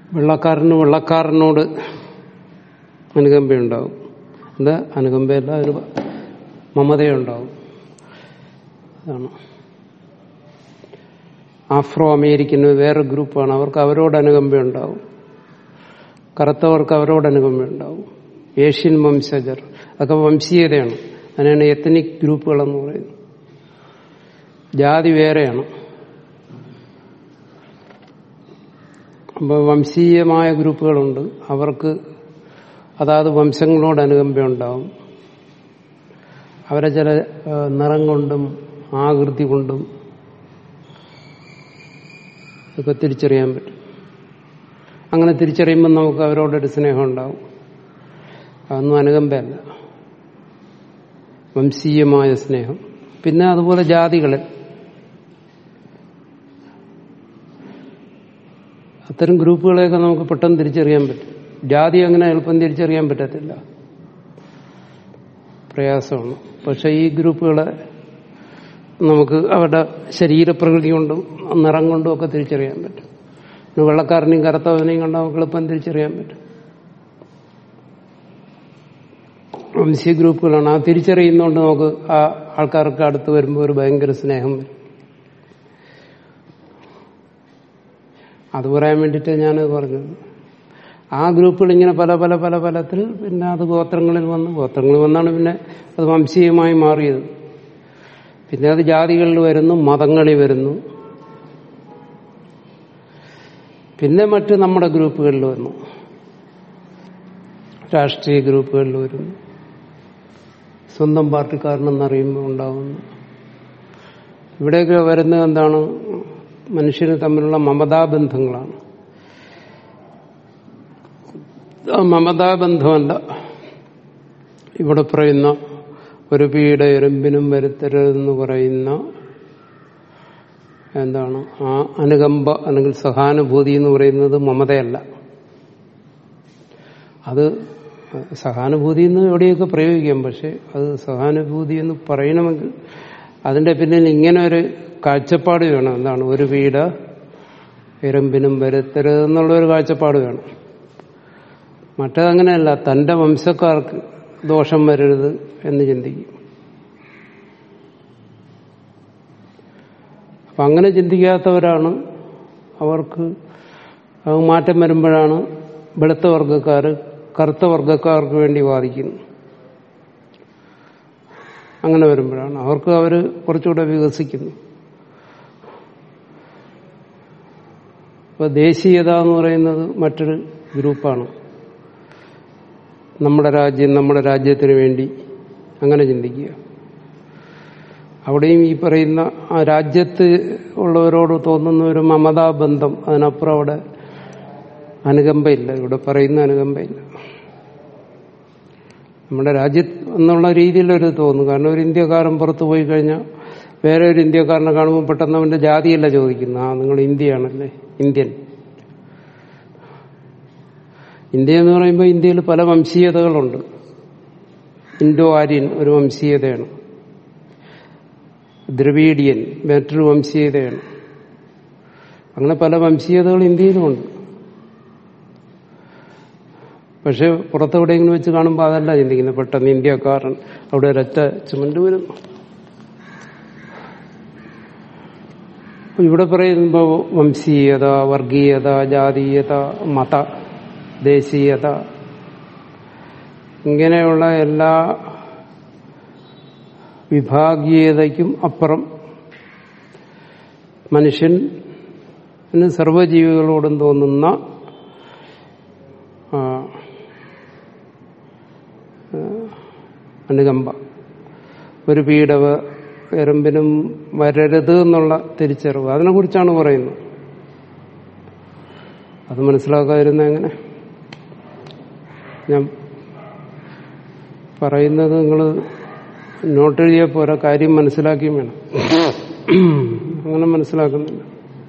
വെള്ളക്കാരന് വെള്ളക്കാരനോട് അനുകമ്പയുണ്ടാവും എന്താ അനുകമ്പയല്ല ഒരു മമതയുണ്ടാവും അതാണ് ആഫ്രോ അമേരിക്കന് വേറെ ഗ്രൂപ്പാണ് അവർക്ക് അവരോട് അനുകമ്പയുണ്ടാവും കറുത്തവർക്ക് അവരോട് അനുകമ്പയുണ്ടാവും ഏഷ്യൻ വംശജർ അതൊക്കെ വംശീയതയാണ് അതിനാണ് എത്തനിക് ഗ്രൂപ്പുകളെന്ന് പറയുന്നത് ജാതി വേറെയാണ് അപ്പോൾ വംശീയമായ ഗ്രൂപ്പുകളുണ്ട് അവർക്ക് അതാത് വംശങ്ങളോട് അനുകമ്പയുണ്ടാവും അവരെ ചില ഏഹ്, നിറം കൊണ്ടും ആകൃതി കൊണ്ടും ഒക്കെ തിരിച്ചറിയാൻ പറ്റും അങ്ങനെ തിരിച്ചറിയുമ്പോൾ നമുക്ക് അവരോടൊരു സ്നേഹം ഉണ്ടാവും അതൊന്നും അനുകമ്പയല്ല വംശീയമായ സ്നേഹം പിന്നെ അതുപോലെ ജാതികളിൽ അത്തരം ഗ്രൂപ്പുകളെയൊക്കെ നമുക്ക് പെട്ടെന്ന് തിരിച്ചറിയാൻ പറ്റും ജാതി അങ്ങനെ എളുപ്പം തിരിച്ചറിയാൻ പറ്റത്തില്ല പ്രയാസമാണ് പക്ഷെ ഈ ഗ്രൂപ്പുകളെ നമുക്ക് അവരുടെ ശരീരപ്രകൃതി കൊണ്ടും നിറം കൊണ്ടും ഒക്കെ തിരിച്ചറിയാൻ പറ്റും പിന്നെ വെള്ളക്കാരനെയും കറുത്തവനെയും കണ്ട് നമുക്ക് എളുപ്പം തിരിച്ചറിയാൻ പറ്റും വംശീയ ഗ്രൂപ്പുകളാണ് ആ തിരിച്ചറിയുന്നതുകൊണ്ട് നമുക്ക് ആ ആൾക്കാർക്ക് അടുത്ത് വരുമ്പോൾ ഒരു ഭയങ്കര സ്നേഹം വരും അത് പറയാൻ വേണ്ടിയിട്ട് ഞാനത് പറഞ്ഞത് ആ ഗ്രൂപ്പുകൾ ഇങ്ങനെ പല പല പല പലത്തിൽ പിന്നെ അത് ഗോത്രങ്ങളിൽ വന്ന് ഗോത്രങ്ങളിൽ വന്നാണ് പിന്നെ അത് വംശീയമായി മാറിയത് പിന്നെ അത് ജാതികളിൽ വരുന്നു മതങ്ങളിൽ വരുന്നു പിന്നെ മറ്റ് നമ്മുടെ ഗ്രൂപ്പുകളിൽ വന്നു രാഷ്ട്രീയ ഗ്രൂപ്പുകളിൽ വരുന്നു സ്വന്തം പാർട്ടിക്കാരനെന്നറിയുമ്പോൾ ഉണ്ടാകുന്നു ഇവിടെയൊക്കെ വരുന്നത് എന്താണ് മനുഷ്യന് തമ്മിലുള്ള മമതാബന്ധങ്ങളാണ് ആ മമതാബന്ധമല്ല ഇവിടെ പറയുന്ന ഒരു പീഡ എറുമ്പിനും വരുത്തരുതെന്ന് പറയുന്ന എന്താണ് ആ അനുകമ്പ അല്ലെങ്കിൽ സഹാനുഭൂതി എന്ന് പറയുന്നത് മമതയല്ല അത് സഹാനുഭൂതി എന്ന് എവിടെയൊക്കെ പ്രയോഗിക്കാം പക്ഷെ അത് സഹാനുഭൂതി എന്ന് പറയണമെങ്കിൽ അതിന്റെ പിന്നിൽ ഇങ്ങനെ ഒരു കാഴ്ചപ്പാട് വേണം എന്താണ് ഒരു വീട് എറുമ്പിനും വരുത്തരുത് എന്നുള്ള ഒരു കാഴ്ചപ്പാട് വേണം മറ്റതങ്ങനെയല്ല തന്റെ വംശക്കാർക്ക് ദോഷം വരരുത് എന്ന് ചിന്തിക്കും അപ്പൊ അങ്ങനെ ചിന്തിക്കാത്തവരാണ് അവർക്ക് അത് മാറ്റം വരുമ്പോഴാണ് വെളുത്ത വർഗക്കാർ കറുത്ത വർഗക്കാർക്ക് വേണ്ടി വാദിക്കുന്നു അങ്ങനെ വരുമ്പോഴാണ് അവർക്ക് അവർ കുറച്ചുകൂടെ വികസിക്കുന്നു ഇപ്പൊ ദേശീയത എന്ന് പറയുന്നത് മറ്റൊരു ഗ്രൂപ്പാണ് നമ്മുടെ രാജ്യം നമ്മുടെ രാജ്യത്തിന് വേണ്ടി അങ്ങനെ ചിന്തിക്കുക അവിടെയും ഈ പറയുന്ന ആ രാജ്യത്ത് ഉള്ളവരോട് തോന്നുന്ന ഒരു മമതാബന്ധം അതിനപ്പുറം അവിടെ അനുകമ്പയില്ല ഇവിടെ പറയുന്ന അനുകമ്പയില്ല നമ്മുടെ രാജ്യത്ത് എന്നുള്ള രീതിയിലൊരു തോന്നും കാരണം ഒരു ഇന്ത്യക്കാരൻ പുറത്തു പോയി കഴിഞ്ഞാൽ വേറെ ഒരു ഇന്ത്യക്കാരനെ കാണുമ്പോൾ പെട്ടെന്ന് അവന്റെ ജാതിയല്ല ചോദിക്കുന്നത് ആ നിങ്ങൾ ഇന്ത്യയാണല്ലേ ഇന്ത്യൻ ഇന്ത്യ എന്ന് പറയുമ്പോൾ ഇന്ത്യയിൽ പല വംശീയതകളുണ്ട് ഇൻഡോ ആര്യൻ ഒരു വംശീയതയാണ് ദ്രവീഡിയൻ മറ്റൊരു വംശീയതയാണ് അങ്ങനെ പല വംശീയതകൾ ഇന്ത്യയിലുമുണ്ട് പക്ഷെ പുറത്തെവിടെയെങ്കിലും വെച്ച് കാണുമ്പോൾ അതല്ല ചിന്തിക്കുന്നത് പെട്ടെന്ന് ഇന്ത്യക്കാരൻ അവിടെ ഒരൊറ്റ ചുമണ്ട് വരുന്നു ഇവിടെ പറയുമ്പോൾ വംശീയത വർഗീയത ജാതീയത മത ദേശീയത ഇങ്ങനെയുള്ള എല്ലാ വിഭാഗീയതയ്ക്കും അപ്പുറം മനുഷ്യന് സർവ്വജീവികളോടും തോന്നുന്ന ആ, ആ, അനുകമ്പ ഒരു പീഡവ എറുമ്പിനും വരരുത് എന്നുള്ള തിരിച്ചറിവ് അതിനെക്കുറിച്ചാണ് പറയുന്നത് അത് മനസ്സിലാക്കാതിരുന്ന എങ്ങനെ ഞാൻ പറയുന്നത് നിങ്ങൾ നോട്ട് എഴുതിയ പോരാ കാര്യം മനസ്സിലാക്കിയും വേണം അങ്ങനെ മനസ്സിലാക്കുന്നില്ല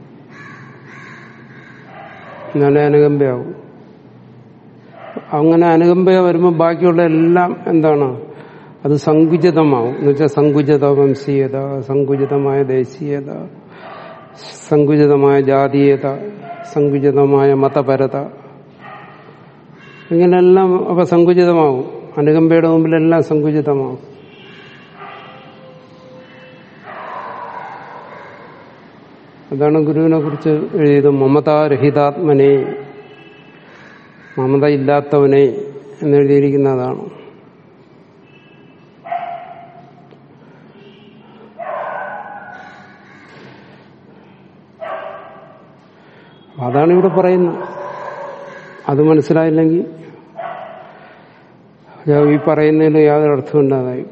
എന്നാലേ അനുകമ്പയാവും അങ്ങനെ അനുകമ്പ വരുമ്പോൾ ബാക്കിയുള്ള എല്ലാം എന്താണ് അത് സങ്കുചിതമാവും എന്നുവെച്ചാൽ സങ്കുചിത വംശീയത സങ്കുചിതമായ ദേശീയത സങ്കുചിതമായ ജാതീയത സങ്കുചിതമായ മതപരത ഇങ്ങനെല്ലാം അപ്പൊ സങ്കുചിതമാവും അനുകമ്പയുടെ മുമ്പിലെല്ലാം സങ്കുചിതമാവും അതാണ് ഗുരുവിനെ കുറിച്ച് എഴുതിയത് മമതാരഹിതാത്മനെ മമത ഇല്ലാത്തവനെ എന്നെഴുതിയിരിക്കുന്നതാണ് അതാണ് ഇവിടെ പറയുന്നത് അത് മനസ്സിലായില്ലെങ്കിൽ ഞാൻ ഈ പറയുന്നതിൽ യാതൊരു അർത്ഥമില്ലാതായി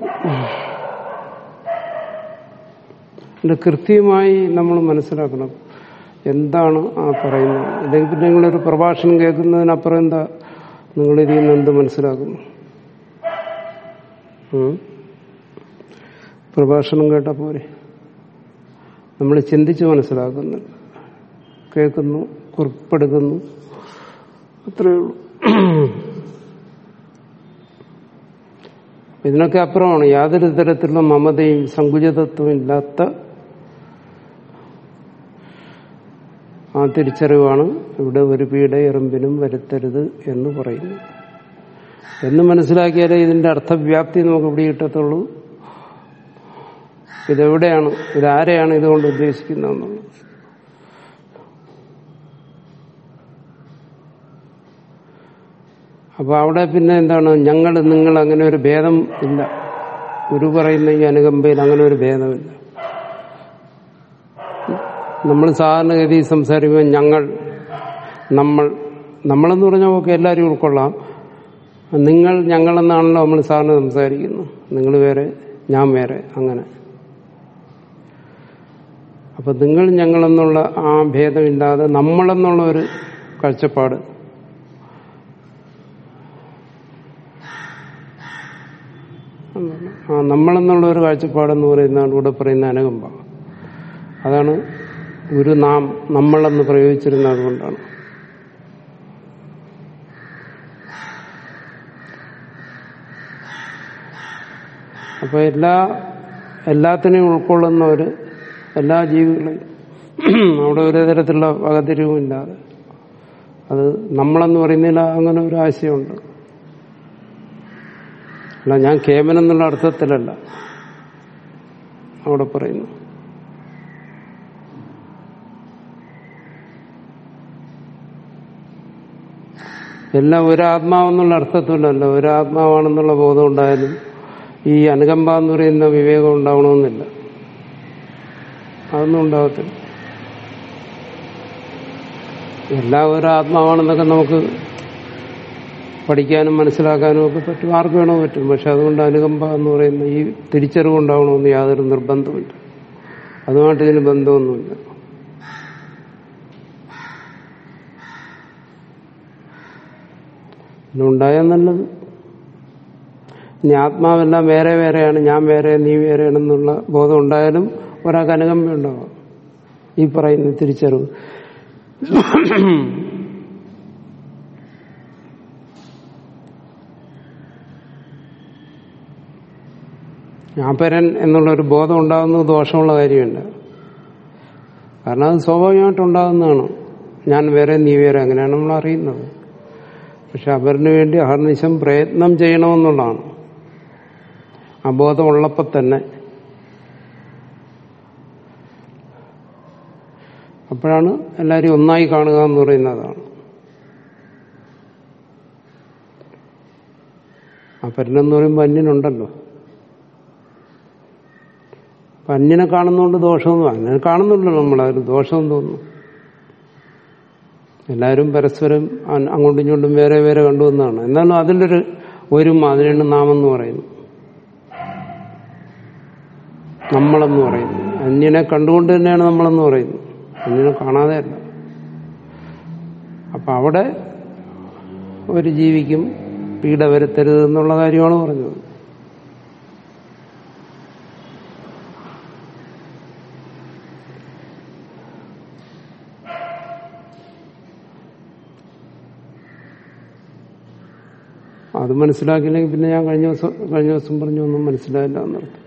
ഇത് കൃത്യമായി നമ്മൾ മനസ്സിലാക്കണം എന്താണ് ആ പറയുന്നത് അല്ലെങ്കിൽ പിന്നെ നിങ്ങളൊരു പ്രഭാഷണം കേൾക്കുന്നതിനപ്പുറം എന്താ നിങ്ങൾ ഇതിൽ നിന്ന് എന്ത് മനസ്സിലാക്കുന്നു ഉം? പ്രഭാഷണം കേട്ട പോരെ നമ്മൾ ചിന്തിച്ച് മനസ്സിലാക്കുന്നു കേൾക്കുന്നു കുറിപ്പെടുക്കുന്നു അത്രയേ ഉള്ളൂ ഇതിനൊക്കെ അപ്പുറമാണ് യാതൊരു തരത്തിലുള്ള മമതയും സങ്കുചിതത്വവും ഇല്ലാത്ത ആ തിരിച്ചറിവാണ് ഇവിടെ ഒരു പീഡ എറുമ്പിനും വരുത്തരുത് എന്ന് പറയുന്നു എന്ന് മനസ്സിലാക്കിയാലേ ഇതിന്റെ അർത്ഥവ്യാപ്തി നമുക്ക് ഇവിടെ കിട്ടത്തുള്ളൂ ഇതെവിടെയാണ് ഇതാരെയാണ് ഇതുകൊണ്ട് ഉദ്ദേശിക്കുന്നതെന്നുള്ളത് അപ്പൊ അവിടെ പിന്നെ എന്താണ് ഞങ്ങൾ നിങ്ങൾ അങ്ങനെ ഒരു ഭേദം ഇല്ല ഗുരു പറയുന്ന ഈ അനുകമ്പയിൽ അങ്ങനെ ഒരു ഭേദമില്ല നമ്മൾ സാധാരണഗതി സംസാരിക്കുമ്പോൾ ഞങ്ങൾ നമ്മൾ നമ്മളെന്ന് പറഞ്ഞാൽ നമുക്ക് എല്ലാവരും ഉൾക്കൊള്ളാം നിങ്ങൾ ഞങ്ങളെന്നാണല്ലോ നമ്മൾ സാധാരണ സംസാരിക്കുന്നു നിങ്ങൾ വേറെ ഞാൻ വേറെ അങ്ങനെ അപ്പൊ നിങ്ങൾ ഞങ്ങളെന്നുള്ള ആ ഭേദമില്ലാതെ നമ്മളെന്നുള്ള ഒരു കാഴ്ചപ്പാട് ആ നമ്മളെന്നുള്ള ഒരു കാഴ്ചപ്പാടെന്ന് പറയുന്നതാണ് ഇവിടെ പറയുന്ന അനുകമ്പ അതാണ് ഗുരു നാം നമ്മളെന്ന് പ്രയോഗിച്ചിരുന്നത് അതുകൊണ്ടാണ് അപ്പൊ എല്ലാ എല്ലാത്തിനെയും ഉൾക്കൊള്ളുന്ന ഒരു എല്ലാ ജീവികളെയും അവിടെ ഒരു തരത്തിലുള്ള വകതിരിവും ഇല്ലാതെ അത് നമ്മളെന്ന് പറയുന്നതിൽ അങ്ങനെ ഒരു ആശയമുണ്ട് അല്ല ഞാൻ കേമൻ എന്നുള്ള അർത്ഥത്തിലല്ല അവിടെ പറയുന്നു എല്ലാം ഒരാത്മാവെന്നുള്ള അർത്ഥത്തിലല്ല ഒരാത്മാവാണെന്നുള്ള ബോധം ഉണ്ടായാലും ഈ അനുകമ്പ എന്ന് പറയുന്ന വിവേകം ഉണ്ടാവണമെന്നില്ല അതൊന്നും ഉണ്ടാകത്തില്ല എല്ലാം ഒരാത്മാവാണെന്നൊക്കെ നമുക്ക് പഠിക്കാനും മനസ്സിലാക്കാനും ഒക്കെ പറ്റും ആർക്ക് വേണോ പറ്റും പക്ഷെ അതുകൊണ്ട് അനുകമ്പ എന്ന് പറയുന്ന ഈ തിരിച്ചറിവ് ഉണ്ടാവണമെന്ന് യാതൊരു നിർബന്ധമില്ല അതുമായിട്ട് ഇതിന് ബന്ധമൊന്നുമില്ല ഉണ്ടായാൽ നല്ലത് ഇനി ആത്മാവെല്ലാം വേറെ വേറെയാണ് ഞാൻ വേറെ നീ വേറെയാണെന്നുള്ള ബോധം ഉണ്ടായാലും ഒരാൾക്ക് അനുകമ്പ ഉണ്ടാവാം ഈ പറയുന്ന തിരിച്ചറിവ് ഞാപ്പരൻ എന്നുള്ള ഒരു ബോധം ഉണ്ടാകുന്നത് ദോഷമുള്ള കാര്യമല്ല കാരണം അത് സ്വാഭാവികമായിട്ട് ഉണ്ടാകുന്നതാണ് ഞാൻ വേറെ നീ വേറെ അങ്ങനെയാണ് നമ്മൾ അറിയുന്നത് പക്ഷെ അവരിന് വേണ്ടി അഹർനിശം പ്രയത്നം ചെയ്യണമെന്നുള്ളതാണ് ആ ബോധം ഉള്ളപ്പോൾ തന്നെ അപ്പോഴാണ് എല്ലാവരും ഒന്നായി കാണുക എന്ന് പറയുന്നതാണ് ആ പരനെന്ന് പറയുമ്പോൾ അന്യനുണ്ടല്ലോ അപ്പൊ അന്യനെ കാണുന്നതുകൊണ്ട് ദോഷമൊന്നും അങ്ങനെ കാണുന്നുണ്ടല്ലോ നമ്മൾ അതിന് ദോഷം തോന്നുന്നു എല്ലാവരും പരസ്പരം അ- അങ്ങോട്ടും ഇങ്ങോട്ടും വേറെ വേറെ കണ്ടുവന്നാണ് എന്നാലും അതിലൊരു ഒരു അതിനാണ് നാം എന്ന് പറയുന്നു നമ്മളെന്ന് പറയുന്നു അന്യനെ കണ്ടുകൊണ്ട് തന്നെയാണ് നമ്മളെന്ന് പറയുന്നത് അന്യനെ കാണാതെ അല്ല അപ്പൊ അവിടെ ഒരു ജീവിക്കും പീഡ വരുത്തരുത് എന്നുള്ള കാര്യമാണ് പറഞ്ഞത് അത് മനസ്സിലാക്കിയില്ലെങ്കിൽ പിന്നെ ഞാൻ കഴിഞ്ഞ ദിവസം കഴിഞ്ഞ ദിവസം പറഞ്ഞു ഒന്നും മനസ്സിലായില്ല എന്നർത്ഥം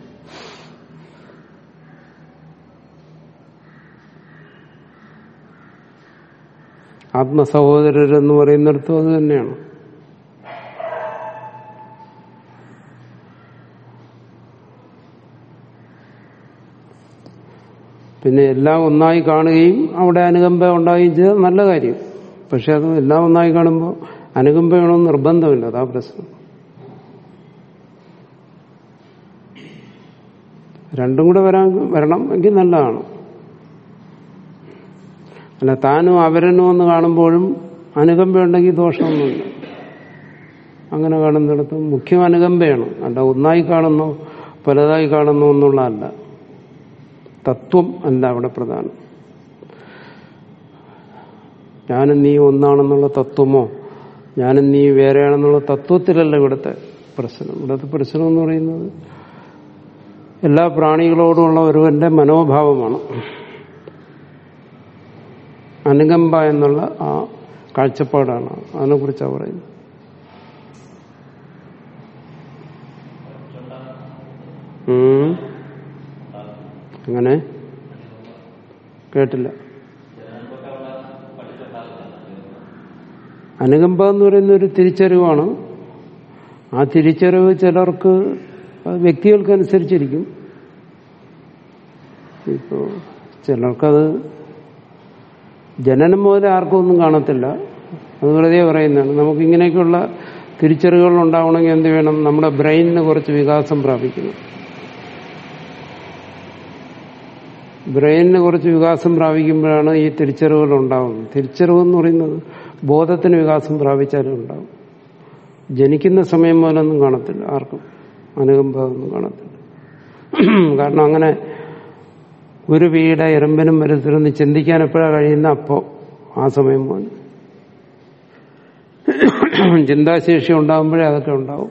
ആത്മസഹോദരരെന്ന് പറയുന്നിടത്തും അത് തന്നെയാണ് പിന്നെ എല്ലാം ഒന്നായി കാണുകയും അവിടെ അനുകമ്പ ഉണ്ടാവുകയും ചെയ്താൽ നല്ല കാര്യം പക്ഷെ അത് എല്ലാം ഒന്നായി കാണുമ്പോൾ അനുകമ്പ വേണമെന്ന് നിർബന്ധമില്ല അതാ പ്രശ്നം രണ്ടും കൂടെ വരാൻ വരണം എങ്കിൽ നല്ലതാണ് അല്ല താനും അവരനും എന്ന് കാണുമ്പോഴും അനുകമ്പയുണ്ടെങ്കിൽ ദോഷമൊന്നുമില്ല അങ്ങനെ കാണുന്നിടത്തും മുഖ്യം അനുകമ്പയാണ് അല്ല ഒന്നായി കാണുന്നു പലതായി കാണുന്നു എന്നുള്ളതല്ല തത്വം അല്ല അവിടെ പ്രധാനം ഞാനും നീ ഒന്നാണെന്നുള്ള തത്വമോ ഞാനും നീ വേറെയാണെന്നുള്ള തത്വത്തിലല്ല ഇവിടുത്തെ പ്രശ്നം ഇവിടുത്തെ പ്രശ്നം എന്ന് പറയുന്നത് എല്ലാ പ്രാണികളോടുമുള്ള ഒരുവന്റെ മനോഭാവമാണ് അനുകമ്പ എന്നുള്ള ആ കാഴ്ചപ്പാടാണ് അതിനെക്കുറിച്ചാണ് പറയുന്നത് ഉം. അങ്ങനെ കേട്ടില്ല അനുകമ്പ എന്ന് പറയുന്ന ഒരു തിരിച്ചറിവാണ് ആ തിരിച്ചറിവ് ചിലർക്ക് അത് വ്യക്തികൾക്കനുസരിച്ചിരിക്കും ഇപ്പോ ചിലർക്കത് ജനനം മുതൽ ആർക്കും ഒന്നും കാണത്തില്ല അത് വെറുതെ പറയുന്നതാണ് നമുക്ക് ഇങ്ങനെയൊക്കെയുള്ള തിരിച്ചറിവുകൾ ഉണ്ടാവണമെങ്കിൽ എന്ത് വേണം നമ്മുടെ ബ്രെയിനിന് കുറച്ച് വികാസം പ്രാപിക്കണം ബ്രെയിനിന് കുറച്ച് വികാസം പ്രാപിക്കുമ്പോഴാണ് ഈ തിരിച്ചറിവുകൾ ഉണ്ടാകുന്നത് തിരിച്ചറിവ് എന്ന് പറയുന്നത് ബോധത്തിന് വികാസം പ്രാപിച്ചാലും ഉണ്ടാവും ജനിക്കുന്ന സമയം മുതലൊന്നും കാണത്തില്ല ആർക്കും അനുകമ്പൊന്നും കാണത്തില്ല കാരണം അങ്ങനെ ഒരു വീട് എറുമ്പിനും മരത്തിലൊന്ന് ചിന്തിക്കാൻ എപ്പോഴാണ് കഴിയുന്ന അപ്പോ ആ സമയം മുതൽ ചിന്താശേഷി ഉണ്ടാകുമ്പോഴേ അതൊക്കെ ഉണ്ടാവും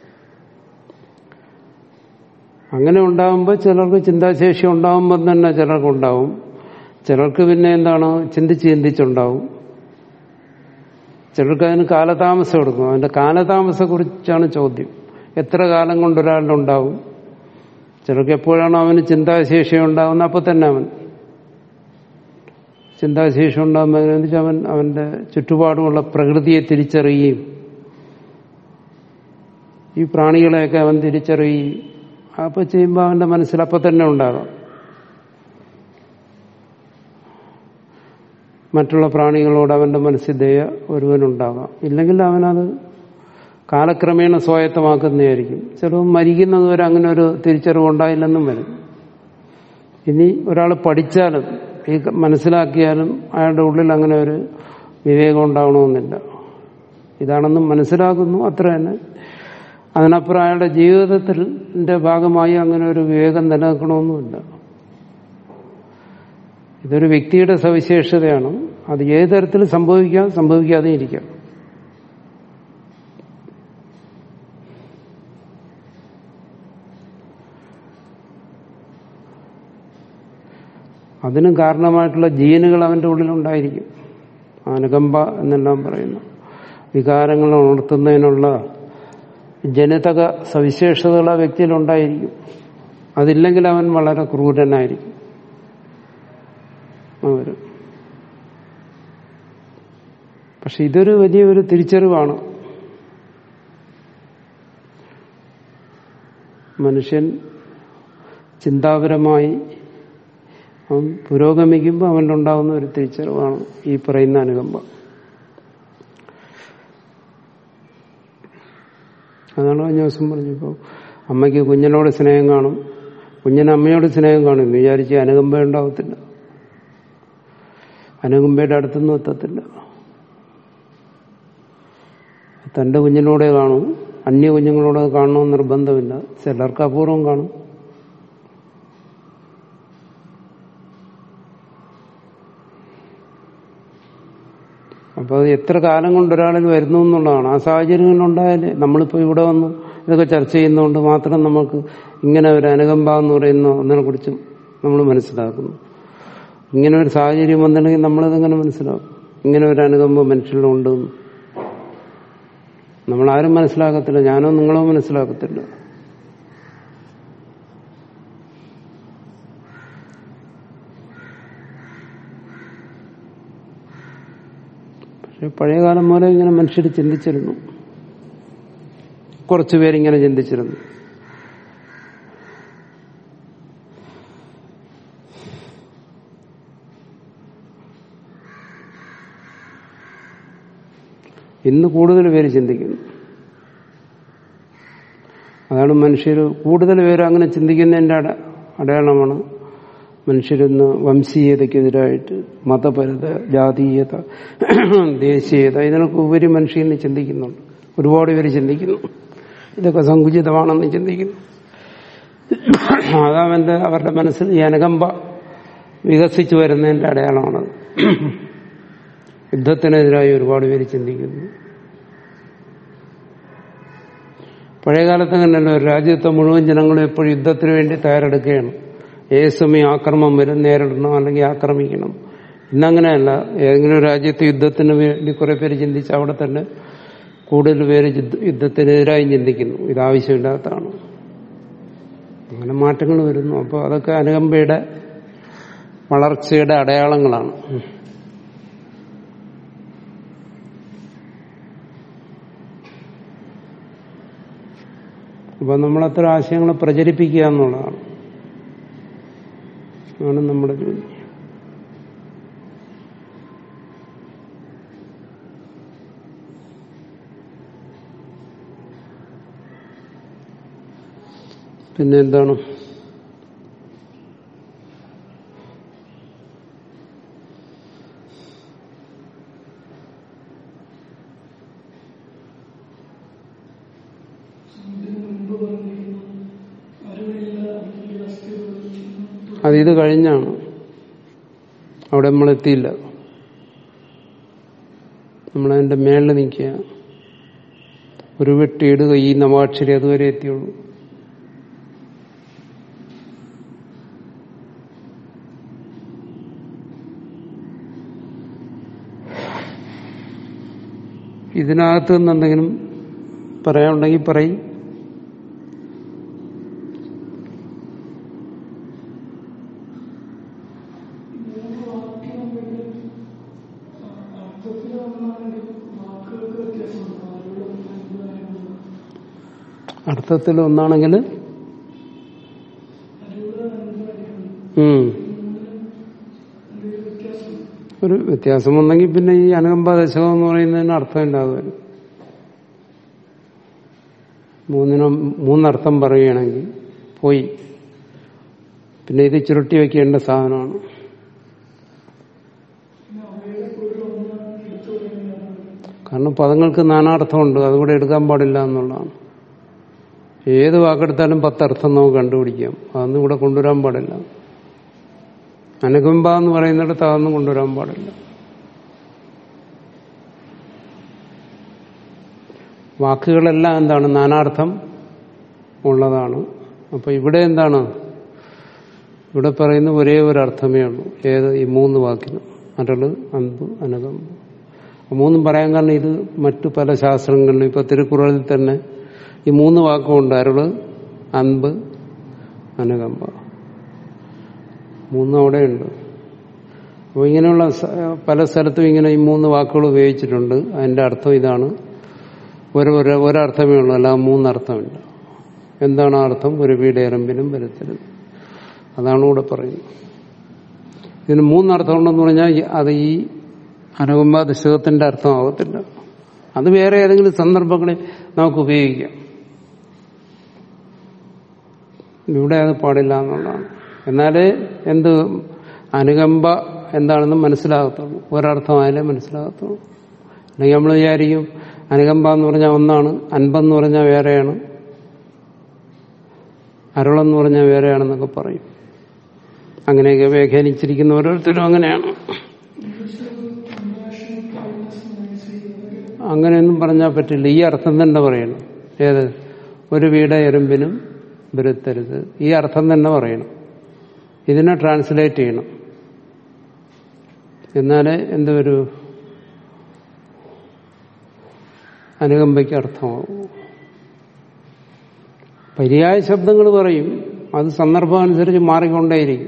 അങ്ങനെ ഉണ്ടാകുമ്പോൾ ചിലർക്ക് ചിന്താശേഷി ഉണ്ടാകുമ്പോൾ തന്നെ ചിലർക്ക് ഉണ്ടാവും ചിലർക്ക് പിന്നെ എന്താണ് ചിന്തിച്ച് ചിന്തിച്ചുണ്ടാവും ചിലർക്ക് അതിന് കാലതാമസം എടുക്കും അതിന്റെ കാലതാമസത്തെക്കുറിച്ചാണ് ചോദ്യം എത്ര കാലം കൊണ്ട് ഒരാളുടെ ഉണ്ടാവും ചിലർക്ക് എപ്പോഴാണോ അവന് ചിന്താശേഷി ഉണ്ടാകുന്നത് അപ്പോൾ തന്നെ അവൻ ചിന്താശേഷി ഉണ്ടാകുമ്പോൾ അവൻ അവന്റെ ചുറ്റുപാടുമുള്ള പ്രകൃതിയെ തിരിച്ചറിയുകയും ഈ പ്രാണികളെയൊക്കെ അവൻ തിരിച്ചറിയുകയും അപ്പൊ ചെയ്യുമ്പോൾ അവന്റെ മനസ്സിൽ അപ്പൊ തന്നെ ഉണ്ടാകാം മറ്റുള്ള പ്രാണികളോട് അവന്റെ മനസ്സിൽ ദയ ഒരുവനുണ്ടാകാം ഇല്ലെങ്കിൽ അവനത് കാലക്രമേണ സ്വായത്തമാക്കുന്നതായിരിക്കും ചിലപ്പോൾ മരിക്കുന്നത് വരെ അങ്ങനെ ഒരു തിരിച്ചറിവുണ്ടായില്ലെന്നും വരും ഇനി ഒരാൾ പഠിച്ചാലും ഈ മനസ്സിലാക്കിയാലും അയാളുടെ ഉള്ളിൽ അങ്ങനെ ഒരു വിവേകം ഉണ്ടാവണമെന്നില്ല ഇതാണെന്നും മനസ്സിലാക്കുന്നു അത്ര തന്നെ അതിനപ്പുറം അയാളുടെ ജീവിതത്തിന്റെ ഭാഗമായി അങ്ങനെ ഒരു വിവേകം നിലനിൽക്കണമെന്നുമില്ല ഇതൊരു വ്യക്തിയുടെ സവിശേഷതയാണ് അത് ഏത് തരത്തിൽ സംഭവിക്കാം സംഭവിക്കാതെ ഇരിക്കാം അതിനും കാരണമായിട്ടുള്ള ജീനുകൾ അവന്റെ ഉള്ളിലുണ്ടായിരിക്കും അനുകമ്പ എന്നെല്ലാം പറയുന്നു വികാരങ്ങൾ ഉണർത്തുന്നതിനുള്ള ജനിതക സവിശേഷതകൾ ആ വ്യക്തിയിലുണ്ടായിരിക്കും അതില്ലെങ്കിൽ അവൻ വളരെ ക്രൂരനായിരിക്കും അവര് പക്ഷെ ഇതൊരു വലിയൊരു തിരിച്ചറിവാണ് മനുഷ്യൻ ചിന്താപരമായി അവൻ പുരോഗമിക്കുമ്പോൾ അവനിലുണ്ടാകുന്ന ഒരു തിരിച്ചറിവാണ് ഈ പറയുന്ന അനുകമ്പ അതാണ് കഴിഞ്ഞ ദിവസം പറഞ്ഞപ്പോൾ അമ്മയ്ക്ക് കുഞ്ഞിനോട് സ്നേഹം കാണും കുഞ്ഞിന് അമ്മയോട് സ്നേഹം കാണും വിചാരിച്ച് അനുകമ്പ ഉണ്ടാവത്തില്ല അനുകമ്പയുടെ അടുത്തൊന്നും എത്തത്തില്ല തന്റെ കുഞ്ഞിനോടെ കാണും അന്യ കുഞ്ഞുങ്ങളോട് കാണണമെന്ന് നിർബന്ധമില്ല ചിലർക്ക് അപൂർവം കാണും അപ്പോൾ അത് എത്ര കാലം കൊണ്ട് ഒരാളിൽ വരുന്നു എന്നുള്ളതാണ് ആ സാഹചര്യങ്ങളുണ്ടായാലേ നമ്മളിപ്പോൾ ഇവിടെ വന്ന് ഇതൊക്കെ ചർച്ച ചെയ്യുന്നതുകൊണ്ട് മാത്രം നമുക്ക് ഇങ്ങനെ ഒരു അനുകമ്പ എന്ന് പറയുന്ന ഒന്നിനെ കുറിച്ച് നമ്മൾ മനസ്സിലാക്കുന്നു ഇങ്ങനെ ഒരു സാഹചര്യം വന്നിട്ടുണ്ടെങ്കിൽ നമ്മളിതെങ്ങനെ മനസ്സിലാക്കും ഇങ്ങനെ ഒരു അനുകമ്പ മനുഷ്യരിലുണ്ട് നമ്മളാരും മനസ്സിലാക്കത്തില്ല ഞാനോ നിങ്ങളോ മനസ്സിലാക്കത്തില്ല പക്ഷെ പഴയകാലം പോലെ ഇങ്ങനെ മനുഷ്യർ ചിന്തിച്ചിരുന്നു കുറച്ചു പേരിങ്ങനെ ചിന്തിച്ചിരുന്നു ഇന്ന് കൂടുതൽ പേര് ചിന്തിക്കുന്നു അതാണ് മനുഷ്യർ കൂടുതൽ പേര് അങ്ങനെ ചിന്തിക്കുന്നതിന്റെ അട അടയാളമാണ് മനുഷ്യരിന്ന് വംശീയതയ്ക്കെതിരായിട്ട് മതപരത ജാതീയത ദേശീയത ഇതിനൊക്കെ ഉപരി മനുഷ്യന് ചിന്തിക്കുന്നുണ്ട് ഒരുപാട് പേര് ചിന്തിക്കുന്നു ഇതൊക്കെ സങ്കുചിതമാണെന്ന് ചിന്തിക്കുന്നു അതവന്റെ അവരുടെ മനസ്സിൽ ഈ അനുകമ്പ വികസിച്ചു വരുന്നതിന്റെ അടയാളമാണത് യുദ്ധത്തിനെതിരായി ഒരുപാട് പേര് ചിന്തിക്കുന്നു പഴയകാലത്ത് തന്നെയല്ലോ ഒരു രാജ്യത്തെ മുഴുവൻ ജനങ്ങളും എപ്പോഴും യുദ്ധത്തിന് വേണ്ടി തയ്യാറെടുക്കുകയാണ് ഏത് സമയം ആക്രമം വരും നേരിടണം അല്ലെങ്കിൽ ആക്രമിക്കണം ഇന്നങ്ങനെയല്ല ഏതെങ്കിലും ഒരു രാജ്യത്ത് യുദ്ധത്തിന് വേണ്ടി കുറെ പേര് ചിന്തിച്ച് അവിടെ തന്നെ കൂടുതൽ പേര് യുദ്ധത്തിനെതിരായി ചിന്തിക്കുന്നു ഇത് ആവശ്യമില്ലാത്തതാണ് അങ്ങനെ മാറ്റങ്ങൾ വരുന്നു അപ്പോൾ അതൊക്കെ അനുകമ്പയുടെ വളർച്ചയുടെ അടയാളങ്ങളാണ് അപ്പൊ നമ്മൾ അത്ര ആശയങ്ങളെ പ്രചരിപ്പിക്കുക എന്നുള്ളതാണ് ആണ് നമ്മുടെ ജോലി പിന്നെ എന്താണ് അത് ഇത് കഴിഞ്ഞാണ് അവിടെ നമ്മൾ എത്തിയില്ല നമ്മളതിന്റെ മേളിൽ നിൽക്കുക ഒരു വെട്ടിയിടുക ഈ നവാക്ഷരി അതുവരെ എത്തിയുള്ളൂ ഇതിനകത്ത് നിന്ന് എന്തെങ്കിലും പറയാനുണ്ടെങ്കിൽ പറയും അർത്ഥത്തിൽ ഒന്നാണെങ്കിൽ ഒരു വ്യത്യാസം വന്നെങ്കിൽ പിന്നെ ഈ അനുകമ്പ ദശകം എന്ന് പറയുന്നതിന് അർത്ഥമില്ലാതെ മൂന്നിനും മൂന്നർത്ഥം പറയുകയാണെങ്കിൽ പോയി പിന്നെ ഇത് ചുരുട്ടി വെക്കേണ്ട സാധനമാണ് കാരണം പദങ്ങൾക്ക് നാനാർത്ഥമുണ്ട് അതുകൂടെ എടുക്കാൻ പാടില്ല എന്നുള്ളതാണ് ഏത് വാക്കെടുത്താലും പത്തർത്ഥം നമുക്ക് കണ്ടുപിടിക്കാം അതൊന്നും ഇവിടെ കൊണ്ടുവരാൻ പാടില്ല അനുകമ്പ എന്ന് പറയുന്നിടത്ത് അതൊന്നും കൊണ്ടുവരാൻ പാടില്ല വാക്കുകളെല്ലാം എന്താണ് നാനാർത്ഥം ഉള്ളതാണ് അപ്പൊ ഇവിടെ എന്താണ് ഇവിടെ പറയുന്ന ഒരേ ഒരു അർത്ഥമേ ഉള്ളൂ ഏത് ഈ മൂന്ന് വാക്കിന് അരള് അമ്പ് അനകമ്പ് മൂന്നും പറയാൻ കാരണം ഇത് മറ്റു പല ശാസ്ത്രങ്ങളിലും ഇപ്പൊ തിരുക്കുറളിൽ തന്നെ ഈ മൂന്ന് വാക്കുമുണ്ട് അരുള് അൻപ് അനുകമ്പ മൂന്നും അവിടെയുണ്ട് അപ്പോൾ ഇങ്ങനെയുള്ള പല സ്ഥലത്തും ഇങ്ങനെ ഈ മൂന്ന് വാക്കുകൾ ഉപയോഗിച്ചിട്ടുണ്ട് അതിന്റെ അർത്ഥം ഇതാണ് ഒരു ഒരർത്ഥമേ ഉള്ളൂ അല്ല മൂന്നർത്ഥമില്ല എന്താണ് ആ അർത്ഥം ഒരു വീടേറമ്പിനും വരുത്തരുത് അതാണ് ഇവിടെ പറയുന്നത് ഇതിന് മൂന്നർത്ഥം ഉണ്ടെന്ന് പറഞ്ഞാൽ അത് ഈ അനുകമ്പ ദശകത്തിന്റെ അർത്ഥമാകത്തില്ല അത് വേറെ ഏതെങ്കിലും സന്ദർഭങ്ങളിൽ നമുക്ക് ഉപയോഗിക്കാം ഇവിടെ അത് പാടില്ല എന്നുള്ളതാണ് എന്നാലേ എന്ത് അനുകമ്പ എന്താണെന്ന് മനസ്സിലാകത്തുള്ളൂ ഒരർത്ഥമായാലേ മനസ്സിലാകത്തുള്ളൂ അല്ലെങ്കിൽ നമ്മൾ വിചാരിക്കും അനുകമ്പ എന്ന് പറഞ്ഞാൽ ഒന്നാണ് അൻപെന്ന് പറഞ്ഞാൽ വേറെയാണ് അരുളെന്ന് പറഞ്ഞാൽ വേറെയാണെന്നൊക്കെ പറയും അങ്ങനെയൊക്കെ വ്യാഖ്യാനിച്ചിരിക്കുന്ന ഓരോരുത്തരും അങ്ങനെയാണ് അങ്ങനെയൊന്നും പറഞ്ഞാൽ പറ്റില്ല ഈ അർത്ഥം തന്നെ പറയണം ഏത് ഒരു വീട് എറുമ്പിനും വരുത്തരുത് ഈ അർത്ഥം തന്നെ പറയണം ഇതിനെ ട്രാൻസ്ലേറ്റ് ചെയ്യണം എന്നാലേ എന്തൊരു അനുകമ്പയ്ക്ക് അർത്ഥമാവും പര്യായ ശബ്ദങ്ങൾ പറയും അത് സന്ദർഭം അനുസരിച്ച് മാറിക്കൊണ്ടേയിരിക്കും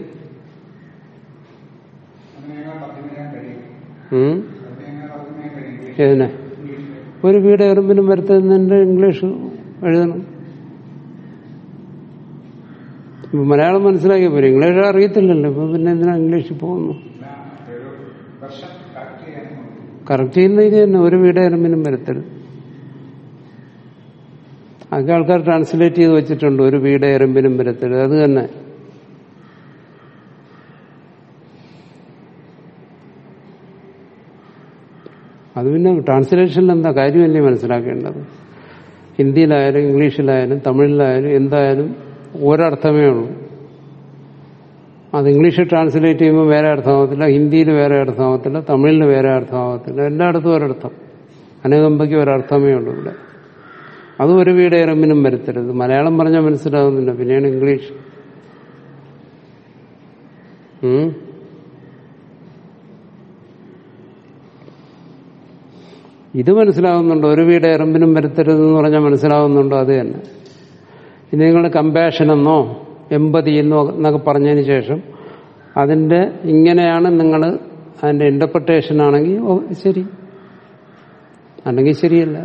ഏതിനെ ഒരു വീട് എറുമ്പിനും വരുത്തുന്നതിന്റെ ഇംഗ്ലീഷ് എഴുതണം ഇപ്പൊ മലയാളം മനസ്സിലാക്കിയ പോരെ ഇംഗ്ലീഷ് അറിയത്തില്ലല്ലോ ഇപ്പൊ പിന്നെ എന്തിനാ ഇംഗ്ലീഷിൽ പോകുന്നു കറക്റ്റ് ചെയ്യുന്ന ഇത് തന്നെ ഒരു വീട് എറുമ്പിനും വരത്തരുത് അതൊക്കെ ആൾക്കാർ ട്രാൻസ്ലേറ്റ് ചെയ്ത് വെച്ചിട്ടുണ്ട് ഒരു വീട് എറുമ്പിനും വരത്തരുത് അത് തന്നെ അത് പിന്നെ ട്രാൻസ്ലേഷനിൽ എന്താ കാര്യമല്ലേ മനസ്സിലാക്കേണ്ടത് ഹിന്ദിയിലായാലും ഇംഗ്ലീഷിലായാലും തമിഴിലായാലും എന്തായാലും ഒരർത്ഥമേ ഉള്ളൂ അത് ഇംഗ്ലീഷിൽ ട്രാൻസ്ലേറ്റ് ചെയ്യുമ്പോൾ വേറെ അർത്ഥമാവത്തില്ല ഹിന്ദിയിൽ വേറെ അർത്ഥമാവത്തില്ല തമിഴിൽ വേറെ അർത്ഥമാവത്തില്ല എല്ലായിടത്തും ഒരർത്ഥം അനുകമ്പയ്ക്ക് ഒരർത്ഥമേ ഉള്ളൂ ഇവിടെ അത് ഒരു വീട് എറമ്പിനും വരുത്തരുത് മലയാളം പറഞ്ഞാൽ മനസ്സിലാവുന്നില്ല പിന്നെയാണ് ഇംഗ്ലീഷ് ഉം ഇത് മനസ്സിലാവുന്നുണ്ടോ ഒരു വീട് എറമ്പിനും വരുത്തരുതെന്ന് പറഞ്ഞാൽ മനസ്സിലാവുന്നുണ്ടോ അത് തന്നെ ഇനി നിങ്ങൾ കമ്പാഷൻ എന്നോ എമ്പതി എന്നോ എന്നൊക്കെ പറഞ്ഞതിന് ശേഷം അതിന്റെ ഇങ്ങനെയാണ് നിങ്ങൾ അതിന്റെ ഇന്റർപ്രിട്ടേഷൻ ആണെങ്കിൽ ഓ ശരി അല്ലെങ്കിൽ ശരിയല്ല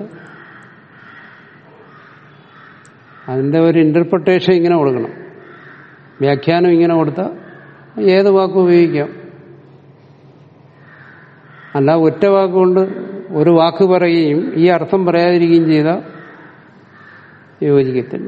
അതിന്റെ ഒരു ഇന്റർപ്രിട്ടേഷൻ ഇങ്ങനെ കൊടുക്കണം വ്യാഖ്യാനം ഇങ്ങനെ കൊടുത്താൽ ഏത് വാക്കും ഉപയോഗിക്കാം അല്ല ഒറ്റ വാക്കുകൊണ്ട് ഒരു വാക്ക് പറയുകയും ഈ അർത്ഥം പറയാതിരിക്കുകയും ചെയ്താൽ യോജിക്കത്തില്ല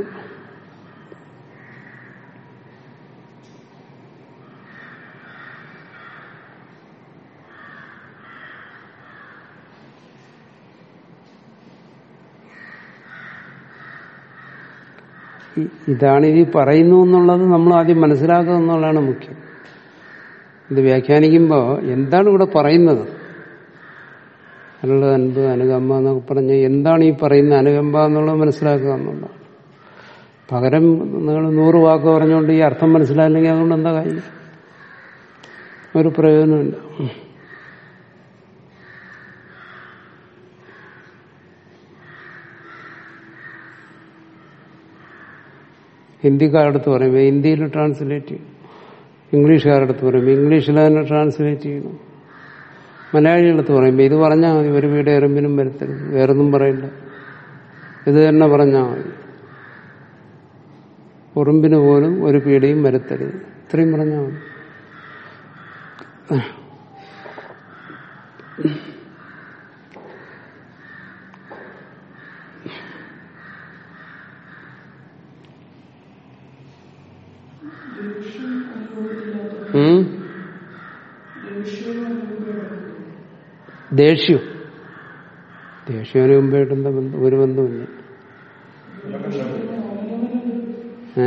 ഇ- ഇതാണ് ഇത് പറയുന്നു എന്നുള്ളത് നമ്മൾ ആദ്യം മനസ്സിലാക്കുക എന്നുള്ളതാണ് മുഖ്യം ഇത് വ്യാഖ്യാനിക്കുമ്പോൾ എന്താണ് ഇവിടെ പറയുന്നത് അതിനുള്ള അൻപ് അനുകമ്പ എന്നൊക്കെ പറഞ്ഞ് എന്താണ് ഈ പറയുന്ന അനുകമ്പ എന്നുള്ളത് മനസ്സിലാക്കുക എന്നുള്ളതാണ് പകരം നിങ്ങൾ നൂറ് വാക്ക് പറഞ്ഞുകൊണ്ട് ഈ അർത്ഥം മനസ്സിലായില്ലെങ്കിൽ അതുകൊണ്ട് എന്താ കാര്യം ഒരു പ്രയോജനമില്ല ഹിന്ദിക്കാരടുത്ത് പറയുമ്പോൾ ഹിന്ദിയിൽ ട്രാൻസ്ലേറ്റ് ചെയ്യും ഇംഗ്ലീഷുകാരടുത്ത് പറയുമ്പോൾ ഇംഗ്ലീഷിൽ തന്നെ ട്രാൻസ്ലേറ്റ് ചെയ്യണം മലയാളികളടുത്ത് പറയുമ്പോൾ ഇത് പറഞ്ഞാൽ മതി ഒരു വീട് എറുമ്പിനും വരുത്തരുത് വേറൊന്നും പറയില്ല ഇത് തന്നെ പറഞ്ഞാൽ മതി ഉറുമ്പിന് പോലും ഒരു പീഡയും വരുത്തരുത് ഇത്രയും പറഞ്ഞാൽ മതി ഉം? ദേഷ്യം ദേഷ്യം മുമ്പായിട്ട് എന്താ ബന്ധം ഒരു ബന്ധമില്ല ഏ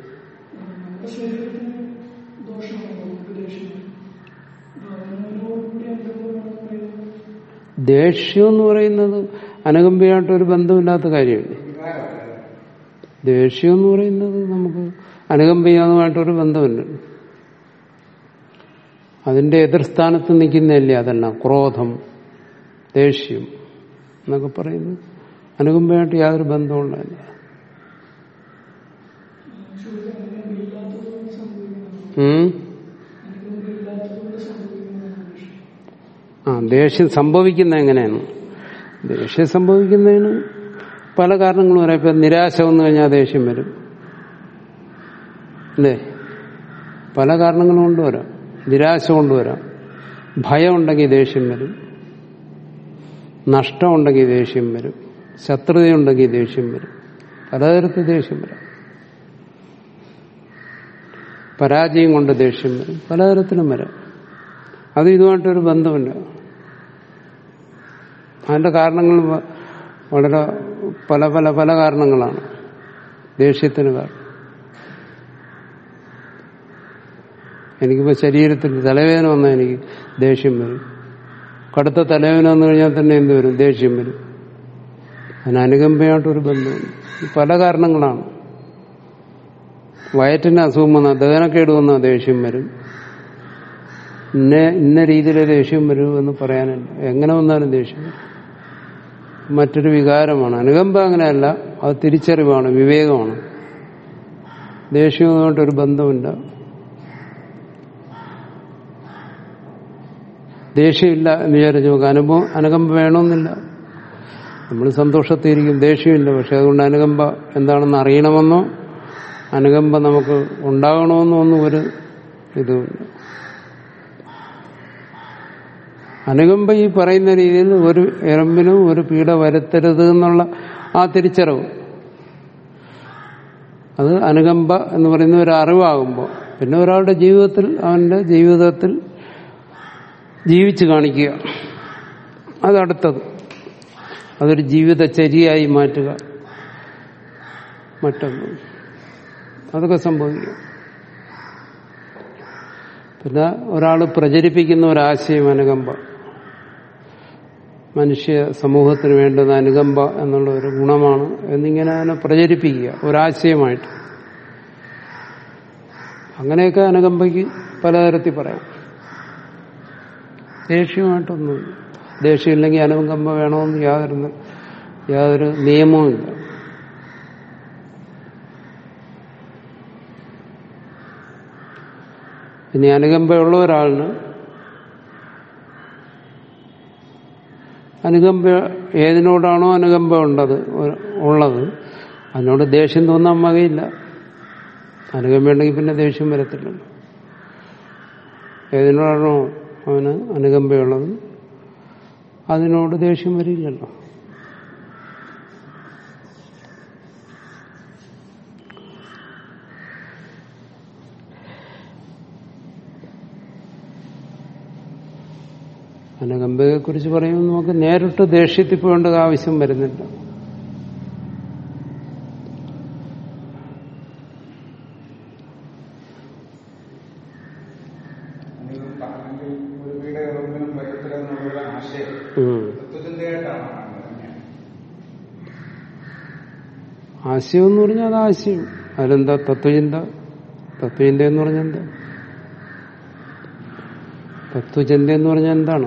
ദേഷ്യം എന്ന് പറയുന്നത് അനുകമ്പയായിട്ട് ഒരു ബന്ധമില്ലാത്ത കാര്യമല്ലേ ദേഷ്യം എന്ന് പറയുന്നത് നമുക്ക് അനുകമ്പയാതുമായിട്ടൊരു ബന്ധമില്ല അതിന്റെ എതിർസ്ഥാനത്ത് നിൽക്കുന്നതല്ലേ അതെല്ലാം ക്രോധം ദേഷ്യം എന്നൊക്കെ പറയുന്നത് അനുകമ്പയായിട്ട് യാതൊരു ബന്ധമുള്ളതല്ല ഉം? ആ ദേഷ്യം സംഭവിക്കുന്ന എങ്ങനെയാണ് ദേഷ്യം സംഭവിക്കുന്നതിന് പല കാരണങ്ങളും വരാം ഇപ്പൊ നിരാശ വന്നു കഴിഞ്ഞാൽ ദേഷ്യം വരും അല്ലേ പല കാരണങ്ങളും കൊണ്ടുവരാം നിരാശ കൊണ്ടുവരാം ഭയം ഉണ്ടെങ്കിൽ ദേഷ്യം വരും നഷ്ടമുണ്ടെങ്കിൽ ദേഷ്യം വരും ശത്രുതയുണ്ടെങ്കിൽ ദേഷ്യം വരും പലതരത്തിൽ ദേഷ്യം വരാം പരാജയം കൊണ്ട് ദേഷ്യം വരും പലതരത്തിലും വരാം അത് ഇതുമായിട്ടൊരു ബന്ധമില്ല അതിന്റെ കാരണങ്ങൾ വ- വളരെ പല പല പല കാരണങ്ങളാണ് ദേഷ്യത്തിന് കാരണം എനിക്കിപ്പോൾ ശരീരത്തിൽ തലവേദന വന്നാൽ എനിക്ക് ദേഷ്യം വരും കടുത്ത തലവേദന വന്നു കഴിഞ്ഞാൽ തന്നെ എന്ത് വരും ദേഷ്യം വരും അതിന് അനുകമ്പയായിട്ടൊരു ബന്ധമുണ്ട് ഈ പല കാരണങ്ങളാണ് വയറ്റിന് അസുഖം വന്നാൽ ദഹനക്കേട് വന്നാൽ ദേഷ്യം വരും ഇന്ന ഇന്ന രീതിയിലെ ദേഷ്യം വരും എന്ന് പറയാനില്ല എങ്ങനെ വന്നാലും ദേഷ്യം വരും മറ്റൊരു വികാരമാണ് അനുകമ്പ അങ്ങനെയല്ല അത് തിരിച്ചറിവാണ് വിവേകമാണ് ദേഷ്യവുമായിട്ടൊരു ബന്ധമില്ല ദേഷ്യമില്ല എന്ന് വിചാരിച്ചു നോക്കുക അനുഭവം അനുകമ്പ വേണമെന്നില്ല നമ്മൾ സന്തോഷത്തിരിക്കും ദേഷ്യമില്ല പക്ഷെ അതുകൊണ്ട് അനുകമ്പ എന്താണെന്ന് അറിയണമെന്നോ അനുകമ്പ നമുക്ക് ഉണ്ടാകണമെന്നോ ഒന്നും ഒരു ഇതുമില്ല അനുകമ്പ ഈ പറയുന്ന രീതിയിൽ ഒരു എറമ്പിനും ഒരു പീഡ വരുത്തരുത് എന്നുള്ള ആ തിരിച്ചറിവ് അത് അനുകമ്പ എന്ന് പറയുന്ന ഒരു അറിവാകുമ്പോൾ പിന്നെ ഒരാളുടെ ജീവിതത്തിൽ അവന്റെ ജീവിതത്തിൽ ജീവിച്ചു കാണിക്കുക അതടുത്തത് അതൊരു ജീവിതചര്യയായി മാറ്റുക മറ്റൊന്ന് അതൊക്കെ സംഭവിക്കും പിന്നെ ഒരാൾ പ്രചരിപ്പിക്കുന്ന ഒരാശയം അനുകമ്പ മനുഷ്യ സമൂഹത്തിന് വേണ്ടുന്ന അനുകമ്പ എന്നുള്ള ഒരു ഗുണമാണ് എന്നിങ്ങനെ അതിനെ പ്രചരിപ്പിക്കുക ഒരാശയമായിട്ട് അങ്ങനെയൊക്കെ അനുകമ്പയ്ക്ക് പലതരത്തിൽ പറയാം ദേഷ്യമായിട്ടൊന്നും ദേഷ്യമില്ലെങ്കിൽ അനുകമ്പ വേണമെന്ന് യാതൊരു യാതൊരു നിയമവുമില്ല ഇനി അനുകമ്പയുള്ള ഒരാളിന് അനുകമ്പ ഏതിനോടാണോ അനുകമ്പ ഉണ്ടത് ഉള്ളത് അതിനോട് ദേഷ്യം തോന്നാൻ വകയില്ല അനുകമ്പയുണ്ടെങ്കിൽ പിന്നെ ദേഷ്യം വരത്തില്ലല്ലോ ഏതിനോടാണോ അവന് അനുകമ്പയുള്ളത് അതിനോട് ദേഷ്യം വരില്ലല്ലോ അനുകമ്പയെ കുറിച്ച് പറയുമ്പോൾ നമുക്ക് നേരിട്ട് ദേഷ്യത്തിൽ പോകേണ്ട ആവശ്യം വരുന്നില്ല അല്ലെങ്കിൽ ഒരു വീട് എറുമ്പിനും വരത്തില്ലെന്നുള്ള ആശയം ഉം. തത്വചിന്തയായിട്ടാണ് കാണുന്നത് ആശയം എന്ന് പറഞ്ഞാൽ അത് ആശയം അതിലെന്താ തത്വചിന്ത തത്വചിന്ത എന്ന് പറഞ്ഞാൽ എന്താ തത്വചിന്ത എന്ന് പറഞ്ഞാൽ എന്താണ്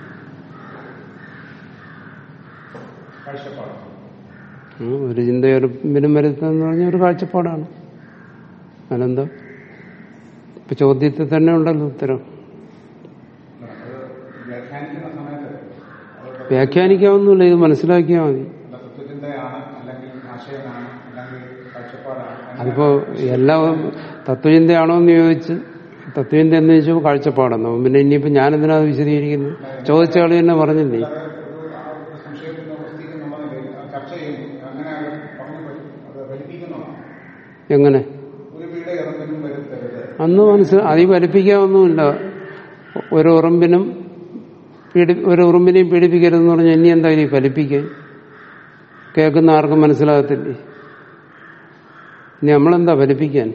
കാഴ്ചപ്പാട് ഉം, ഒരു ചിന്തയൊരുമ്പിനും വരുത്തുന്ന പറഞ്ഞാൽ ഒരു കാഴ്ചപ്പാടാണ് അതിനെന്താ ഇപ്പൊ ചോദ്യത്തിൽ തന്നെ ഉണ്ടല്ലോ ഉത്തരം അത് വ്യാഖ്യാനിക്കുന്ന സമയത്ത് അത് വ്യാഖ്യാനിക്കാവുന്നില്ല ഇത് മനസ്സിലാക്കിയാൽ മതി അല്ല തത്വചിന്തയാണ് അല്ലെങ്കിൽ ആശയമാണ് അല്ലെങ്കിൽ കാഴ്ചപ്പാടാണ് അതിപ്പോ എല്ലാ തത്വചിന്തയാണോ എന്ന് ചോദിച്ച് തത്വചിന്ത എന്ന് ചോദിച്ചപ്പോൾ കാഴ്ചപ്പാടെന്നോ പിന്നെ ഇനിയിപ്പോ ഞാനെന്തിനാ അത് വിശദീകരിക്കുന്നത് ചോദിച്ച ആള് തന്നെ പറഞ്ഞില്ലേ അത് ഒരു ആ ഒരു സംശയത്തിന്റെ വസ്തുക്ക നിലയിൽ അത് ചർച്ച ചെയ്യുന്നു അങ്ങനെ അത് പറഞ്ഞു പറ്റും അത് ഫലിപ്പിക്കുന്നതാണ് എങ്ങനെ ഒരു വീട് എറുമ്പിനും വരുത്തരുത് അന്ന് മനസ്സിൽ അതി ഫലിപ്പിക്കാവുന്നുമില്ല ഒരു ഉറുമ്പിനും പീഡി ഒരു ഉറുമ്പിനെയും പീഡിപ്പിക്കരുതെന്ന് പറഞ്ഞാൽ ഇനി എന്താ ഇനി ഫലിപ്പിക്കാൻ കേൾക്കുന്ന ആർക്കും മനസ്സിലാകത്തില്ലേ ഇനി നമ്മളെന്താ ഫലിപ്പിക്കാൻ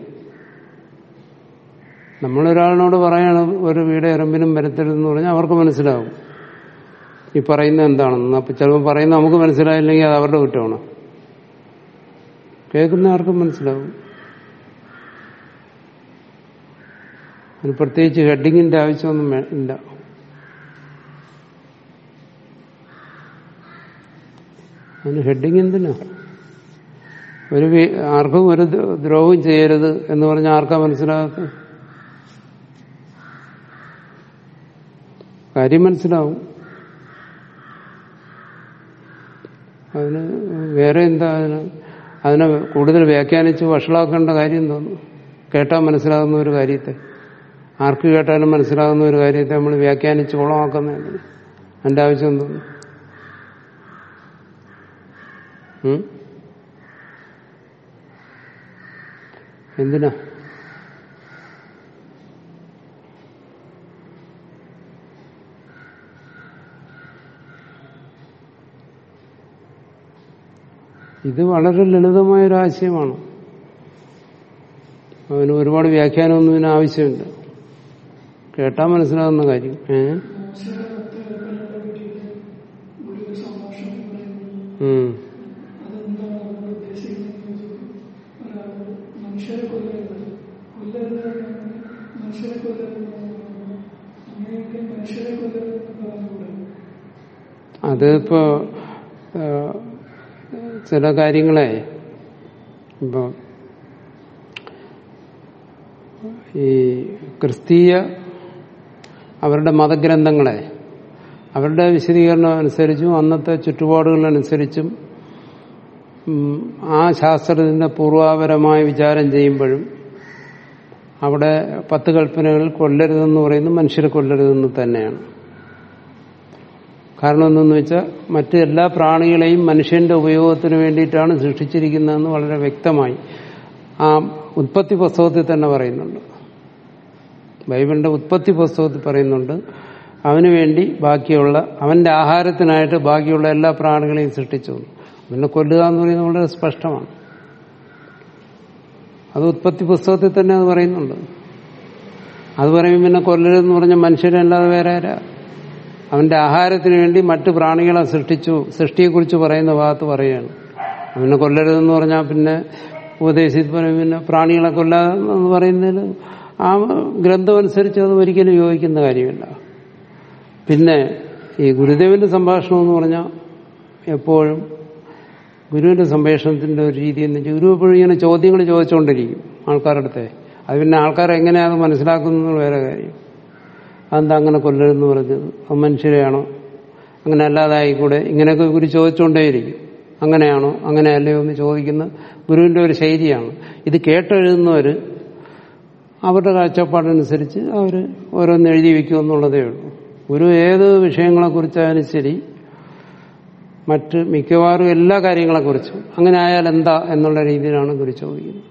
നമ്മളൊരാളിനോട് പറയണം ഒരു വീട് എറുമ്പിനും വരത്തരുതെന്ന് പറഞ്ഞാൽ അവർക്ക് മനസ്സിലാവും ഈ പറയുന്നത് എന്താണെന്ന് അപ്പൊ ചിലപ്പോൾ പറയുന്നത് നമുക്ക് മനസ്സിലായില്ലെങ്കിൽ അത് അവരുടെ കുറ്റമാണ് കേൾക്കുന്ന ആർക്കും മനസ്സിലാവും അതിന് പ്രത്യേകിച്ച് ഹെഡിങ്ങിന്റെ ആവശ്യമൊന്നും വേ- ഇല്ല അതിന് ഹെഡിങ് എന്തിനാ ഒരു വി- ആർക്കും ഒരു ദ്രോ- ദ്രോഹവും ചെയ്യരുത് എന്ന് പറഞ്ഞാൽ ആർക്കാ മനസ്സിലാകാത്ത കാര്യം മനസ്സിലാവും അതിന് വേറെ എന്താ അതിന് അതിനെ കൂടുതൽ വ്യാഖ്യാനിച്ച് വഷളാക്കേണ്ട കാര്യം തോന്നുന്നു കേട്ടാൽ മനസ്സിലാകുന്ന ഒരു കാര്യത്തെ ആർക്ക് കേട്ടാലും മനസ്സിലാകുന്ന ഒരു കാര്യത്തെ നമ്മൾ വ്യാഖ്യാനിച്ച് കുളമാക്കുന്നതിന് അതിന്റെ ആവശ്യം തോന്നുന്നു ഉം? എന്തിനാ ഇത് വളരെ ലളിതമായ ഒരു ആശയമാണ് അവന് ഒരുപാട് വ്യാഖ്യാനമൊന്നും ഇതിന് ആവശ്യമില്ല കേട്ടാൽ മനസ്സിലാകുന്ന കാര്യം ഏ ഉം. അതിപ്പോ ആ, ചില കാര്യങ്ങളെ ഇപ്പൊ ഈ ക്രിസ്തീയ അവരുടെ മതഗ്രന്ഥങ്ങളെ അവരുടെ വിശദീകരണം അനുസരിച്ചും അന്നത്തെ ചുറ്റുപാടുകളനുസരിച്ചും ഉം, ആ ശാസ്ത്രത്തിന്റെ പൂർവാപരമായ വിചാരം ചെയ്യുമ്പോഴും അവിടെ പത്ത് കൽപ്പനകൾ കൊല്ലരുതെന്ന് പറയുന്നത് മനുഷ്യരെ കൊല്ലരുതെന്ന് തന്നെയാണ് കാരണം എന്തെന്ന് വെച്ചാൽ മറ്റ് എല്ലാ പ്രാണികളെയും മനുഷ്യന്റെ ഉപയോഗത്തിന് വേണ്ടിയിട്ടാണ് സൃഷ്ടിച്ചിരിക്കുന്നതെന്ന് വളരെ വ്യക്തമായി ആ ഉത്പത്തി പുസ്തകത്തിൽ തന്നെ പറയുന്നുണ്ട് ബൈബിളിന്റെ ഉത്പത്തി പുസ്തകത്തിൽ പറയുന്നുണ്ട് അവന് വേണ്ടി ബാക്കിയുള്ള അവന്റെ ആഹാരത്തിനായിട്ട് ബാക്കിയുള്ള എല്ലാ പ്രാണികളെയും സൃഷ്ടിച്ചു പിന്നെ കൊല്ലുക എന്ന് പറയുന്നത് വളരെ സ്പഷ്ടമാണ് അത് ഉത്പത്തി പുസ്തകത്തിൽ തന്നെ അത് പറയുന്നുണ്ട് അത് പറയുമ്പോൾ പിന്നെ കൊല്ലരുതെന്ന് പറഞ്ഞ മനുഷ്യരല്ലാതെ വേറെ ആരാ അവന്റെ ആഹാരത്തിന് വേണ്ടി മറ്റു പ്രാണികളെ സൃഷ്ടിച്ചു സൃഷ്ടിയെക്കുറിച്ച് പറയുന്ന ഭാഗത്ത് പറയുകയാണ് അവനെ കൊല്ലരുതെന്ന് പറഞ്ഞാൽ പിന്നെ ഉപദേശിച്ച് പറയും പിന്നെ പ്രാണികളെ കൊല്ലാതെ എന്ന് പറയുന്നതിൽ ആ ഗ്രന്ഥം അനുസരിച്ച് അത് ഒരിക്കലും യോജിക്കുന്ന കാര്യമില്ല പിന്നെ ഈ ഗുരുദേവന്റെ സംഭാഷണം എന്ന് പറഞ്ഞാൽ എപ്പോഴും ഗുരുവിന്റെ സംഭാഷണത്തിന്റെ ഒരു രീതി എന്ന് വെച്ചാൽ ഗുരു എപ്പോഴും ഇങ്ങനെ ചോദ്യങ്ങൾ ചോദിച്ചുകൊണ്ടിരിക്കും ആൾക്കാരുടെ അടുത്തെ അത് പിന്നെ ആൾക്കാർ എങ്ങനെയാണ് മനസ്സിലാക്കുന്നത് വേറെ കാര്യം അതെന്താ അങ്ങനെ കൊല്ലരുതെന്ന് പറഞ്ഞത് അത് മനുഷ്യരെയാണോ അങ്ങനെ അല്ലാതായിക്കൂടെ ഇങ്ങനെയൊക്കെ ഗുരു ചോദിച്ചുകൊണ്ടേയിരിക്കും അങ്ങനെയാണോ അങ്ങനെയല്ലയോ എന്ന് ചോദിക്കുന്ന ഗുരുവിന്റെ ഒരു ശൈലിയാണ് ഇത് കേട്ടെഴുതുന്നവർ അവരുടെ കാഴ്ചപ്പാടനുസരിച്ച് അവർ ഓരോന്ന് എഴുതി വയ്ക്കും എന്നുള്ളതേ ഉള്ളൂ ഗുരു ഏത് വിഷയങ്ങളെക്കുറിച്ചായാലും ശരി മറ്റ് മിക്കവാറും എല്ലാ കാര്യങ്ങളെക്കുറിച്ചും അങ്ങനെ ആയാൽ എന്താ എന്നുള്ള രീതിയിലാണ് ഗുരു ചോദിക്കുന്നത്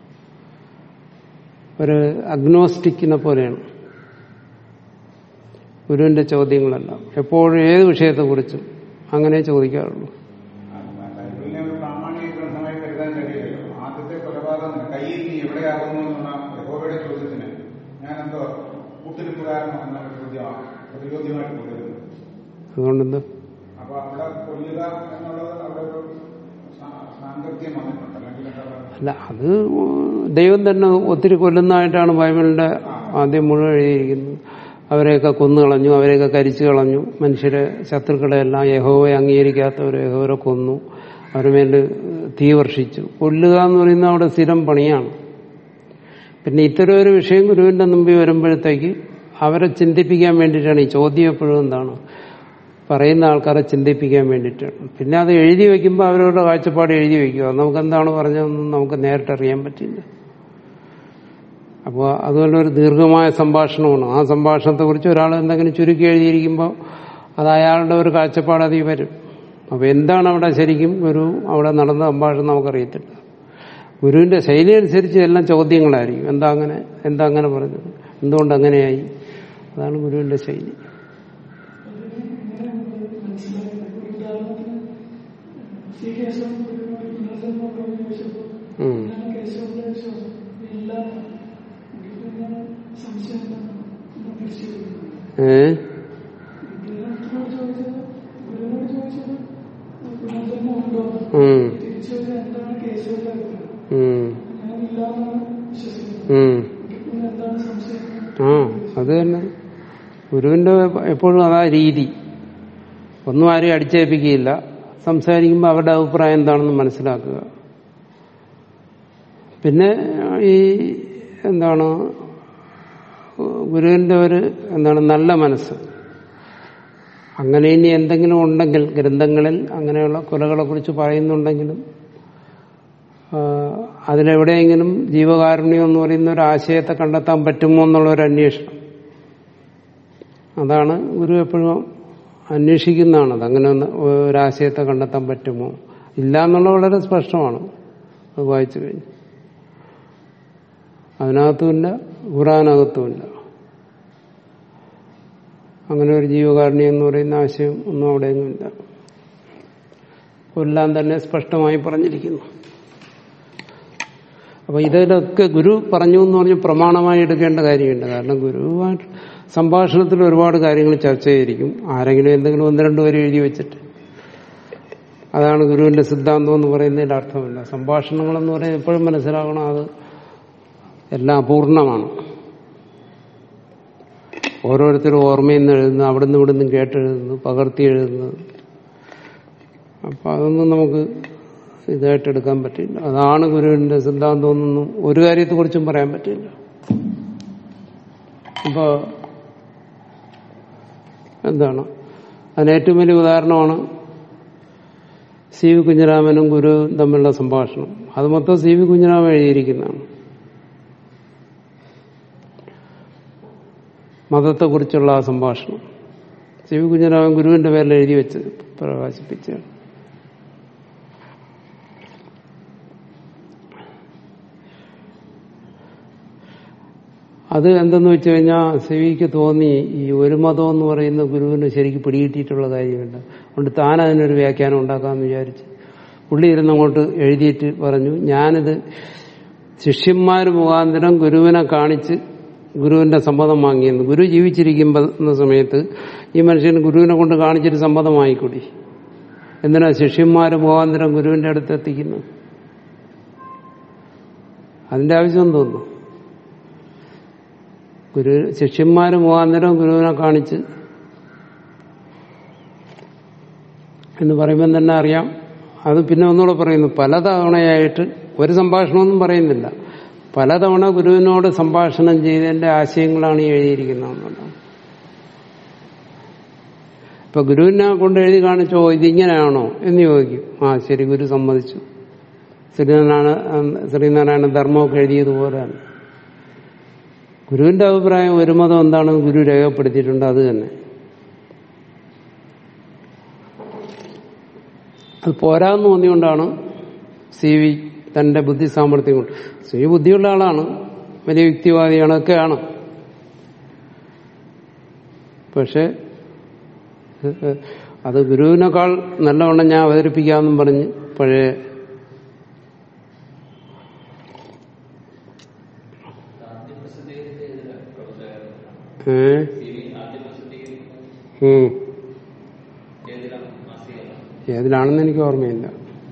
ഒരു അഗ്നോസ്റ്റിക്കിനെ പോലെയാണ് ഗുരുവിന്റെ ചോദ്യങ്ങളെല്ലാം എപ്പോഴും ഏത് വിഷയത്തെക്കുറിച്ചും അങ്ങനെ ചോദിക്കാറുള്ളൂ ബൈബിളിനെ ഒരു പ്രാമാണിക ഗ്രന്ഥമായി കരുതാൻ കഴിയില്ലല്ലോ ആദ്യത്തെ കൊലപാതകം കയ്യിൽ നീ എവിടെയാകുന്നു എന്നുള്ള യഹോവയുടെ ചോദ്യത്തിന് ഞാൻ എന്തോ കൂട്ടിരിപ്പുകാരനോ എന്ന ഒരു ചോദ്യമാണ് പ്രതിചോദ്യമായിട്ട് കൊണ്ടുവരുന്നത് അതുകൊണ്ടെന്ത് അപ്പൊ അവിടെ കൊല്ലുക എന്നുള്ളത് അവിടെ ഒരു സാ- സാങ്കത്യം വന്നിട്ടുണ്ട് അല്ലെങ്കിൽ എന്താ പറയുക അല്ല അത് ദൈവം തന്നെ ഒത്തിരി കൊല്ലുന്നതായിട്ടാണ് ബൈബിളിന്റെ ആദ്യം മുഴുവൻ എഴുതിയിരിക്കുന്നത് അവരെയൊക്കെ കൊന്നുകളഞ്ഞു അവരെയൊക്കെ കരിച്ചു കളഞ്ഞു മനുഷ്യരെ ശത്രുക്കളെ എല്ലാം യഹോവയെ അംഗീകരിക്കാത്തവരെ യഹോവരെ കൊന്നു അവരുടെ മേൽ തീ വർഷിച്ചു കൊല്ലുക എന്ന് പറയുന്നത് അവിടെ സ്ഥിരം പണിയാണ് പിന്നെ ഇത്തരം ഒരു വിഷയം ഗുരുവിന്റെ മുമ്പിൽ വരുമ്പോഴത്തേക്ക് അവരെ ചിന്തിപ്പിക്കാൻ വേണ്ടിയിട്ടാണ് ഈ ചോദ്യം എപ്പോഴും എന്താണ് പറയുന്ന ആൾക്കാരെ ചിന്തിപ്പിക്കാൻ വേണ്ടിയിട്ടാണ് പിന്നെ അത് എഴുതി വെക്കുമ്പോൾ അവരവരുടെ കാഴ്ചപ്പാട് എഴുതി വെക്കുക നമുക്ക് എന്താണ് പറഞ്ഞതെന്ന് നമുക്ക് നേരിട്ട് അറിയാൻ പറ്റില്ല അപ്പോൾ അതുപോലെ ഒരു ദീർഘമായ സംഭാഷണമാണ് ആ സംഭാഷണത്തെക്കുറിച്ച് ഒരാൾ എന്തെങ്കിലും ചുരുക്കി എഴുതിയിരിക്കുമ്പോൾ അത് അയാളുടെ ഒരു കാഴ്ചപ്പാട് അതിൽ വരും അപ്പോൾ എന്താണ് അവിടെ ശരിക്കും ഗുരു അവിടെ നടന്ന സംഭാഷണം നമുക്കറിയത്തില്ല ഗുരുവിന്റെ ശൈലി അനുസരിച്ച് എല്ലാം ചോദ്യങ്ങളായിരിക്കും എന്താ അങ്ങനെ എന്താ അങ്ങനെ പറഞ്ഞത് എന്തുകൊണ്ട് അങ്ങനെയായി അതാണ് ഗുരുവിന്റെ ശൈലി ഉം. ഏ ഉം. ഉം. ഉം. ആ അത് തന്നെ ഗുരുവിന്റെ എപ്പോഴും അതാ രീതി ഒന്നും ആരെയും അടിച്ചേൽപ്പിക്കുകയില്ല സംസാരിക്കുമ്പോൾ അവരുടെ അഭിപ്രായം എന്താണെന്ന് മനസ്സിലാക്കുക പിന്നെ ഈ എന്താണ് ഗുരുവിന്റെ ഒരു എന്താണ് നല്ല മനസ്സ് അങ്ങനെ ഇനി എന്തെങ്കിലും ഉണ്ടെങ്കിൽ ഗ്രന്ഥങ്ങളിൽ അങ്ങനെയുള്ള കൊലകളെ കുറിച്ച് പറയുന്നുണ്ടെങ്കിലും ആ, അതിലെവിടെയെങ്കിലും ജീവകാരുണ്യം എന്ന് പറയുന്ന ഒരു ആശയത്തെ കണ്ടെത്താൻ പറ്റുമോ എന്നുള്ള ഒരു അന്വേഷണം അതാണ് ഗുരു എപ്പോഴും അന്വേഷിക്കുന്നതാണ് അത് അങ്ങനെ ഒന്ന് ഒരാശയത്തെ കണ്ടെത്താൻ പറ്റുമോ ഇല്ല എന്നുള്ളത് വളരെ സ്പഷ്ടമാണ് അത് വായിച്ചു കഴിഞ്ഞു അതിനകത്തുമില്ല ഖുറാനകത്തുമില്ല അങ്ങനെ ഒരു ജീവകാരുണ്യം എന്ന് പറയുന്ന ആശയം ഒന്നും അവിടെയൊന്നുമില്ല എല്ലാം തന്നെ സ്പഷ്ടമായി പറഞ്ഞിരിക്കുന്നു അപ്പൊ ഇതിലൊക്കെ ഗുരു പറഞ്ഞു എന്ന് പറഞ്ഞ് പ്രമാണമായി എടുക്കേണ്ട കാര്യമുണ്ട് കാരണം ഗുരുവായിട്ട് സംഭാഷണത്തിൽ ഒരുപാട് കാര്യങ്ങൾ ചർച്ച ചെയ്തിരിക്കും ആരെങ്കിലും എന്തെങ്കിലും ഒന്ന് രണ്ടു പേര് എഴുതി വെച്ചിട്ട് അതാണ് ഗുരുവിന്റെ സിദ്ധാന്തം എന്ന് പറയുന്നതിന്റെ അർത്ഥമില്ല സംഭാഷണങ്ങളെന്ന് പറയുന്നത് എപ്പോഴും മനസ്സിലാക്കണം അത് എല്ലാം അപൂർണമാണ് ഓരോരുത്തരും ഓർമ്മയിൽ നിന്ന് എഴുതുന്നു അവിടുന്ന് ഇവിടുന്ന് കേട്ടെഴുതുന്നു പകർത്തി എഴുതുന്നത് അപ്പൊ അതൊന്നും നമുക്ക് ഇതായിട്ട് എടുക്കാൻ പറ്റില്ല അതാണ് ഗുരുവിന്റെ സിദ്ധാന്തം എന്നൊന്നും ഒരു കാര്യത്തെക്കുറിച്ചും പറയാൻ പറ്റില്ല ഇപ്പോ എന്താണ് അതിന് ഏറ്റവും വലിയ ഉദാഹരണമാണ് സി വി കുഞ്ഞിരാമനും ഗുരുവും തമ്മിലുള്ള സംഭാഷണം അത് മൊത്തം സി വി കുഞ്ഞിരാമൻ എഴുതിയിരിക്കുന്നതാണ് മതത്തെക്കുറിച്ചുള്ള ആ സംഭാഷണം സി വി കുഞ്ഞിരാമൻ ഗുരുവിന്റെ പേരിൽ എഴുതി വെച്ച് പ്രകാശിപ്പിച്ചാണ് അത് എന്തെന്ന് വെച്ച് കഴിഞ്ഞാൽ സിവിക്ക് തോന്നി ഈ ഒരു മതം എന്ന് പറയുന്ന ഗുരുവിന് ശരിക്കും പിടികിട്ടിയിട്ടുള്ള കാര്യമില്ല അതുകൊണ്ട് താൻ അതിനൊരു വ്യാഖ്യാനം ഉണ്ടാക്കാമെന്ന് വിചാരിച്ച് പുള്ളി ഇരുന്ന് അങ്ങോട്ട് എഴുതിയിട്ട് പറഞ്ഞു ഞാനിത് ശിഷ്യന്മാർ മുഖാന്തരം ഗുരുവിനെ കാണിച്ച് ഗുരുവിന്റെ സമ്മതം വാങ്ങിയെന്ന് ഗുരു ജീവിച്ചിരിക്കുന്ന സമയത്ത് ഈ മനുഷ്യന് ഗുരുവിനെ കൊണ്ട് കാണിച്ചിട്ട് സമ്മതം വാങ്ങിക്കൂടി എന്തിനാ ശിഷ്യന്മാർ മുഖാന്തരം ഗുരുവിന്റെ അടുത്ത് എത്തിക്കുന്നു അതിന്റെ ആവശ്യം തോന്നുന്നു ഗുരു ശിഷ്യന്മാര് മുഖാന്തരം ഗുരുവിനെ കാണിച്ച് എന്ന് പറയുമ്പോൾ തന്നെ അറിയാം അത് പിന്നെ ഒന്നുകൂടെ പറയുന്നു പലതവണയായിട്ട് ഒരു സംഭാഷണമൊന്നും പറയുന്നില്ല പലതവണ ഗുരുവിനോട് സംഭാഷണം ചെയ്തതിന്റെ ആശയങ്ങളാണ് ഈ എഴുതിയിരിക്കുന്നതെന്നുള്ളത് ഇപ്പൊ ഗുരുവിനെ കൊണ്ട് എഴുതി കാണിച്ചോ ഇതിങ്ങനെയാണോ എന്ന് ചോദിക്കും ആ ശരി ഗുരു സമ്മതിച്ചു ശ്രീനാരായണ ശ്രീനാരായണ ധർമ്മമൊക്കെ എഴുതിയതുപോലെയാണ് ഗുരുവിന്റെ അഭിപ്രായം ഒരു മതം എന്താണെന്ന് ഗുരു രേഖപ്പെടുത്തിയിട്ടുണ്ട് അത് തന്നെ അത് പോരാന്ന് തോന്നിയുകൊണ്ടാണ് സി വി തന്റെ ബുദ്ധി സാമർഥ്യം കൊണ്ട് സി വി ബുദ്ധിയുള്ള ആളാണ് വലിയ യുക്തിവാദിയാണ് ഒക്കെയാണ് പക്ഷെ അത് ഗുരുവിനേക്കാൾ നല്ലവണ്ണം ഞാൻ അവതരിപ്പിക്കാമെന്നും പറഞ്ഞ് പഴയ ഏ ഉം. ഏതിലാണെന്ന് എനിക്ക് ഓർമ്മയില്ല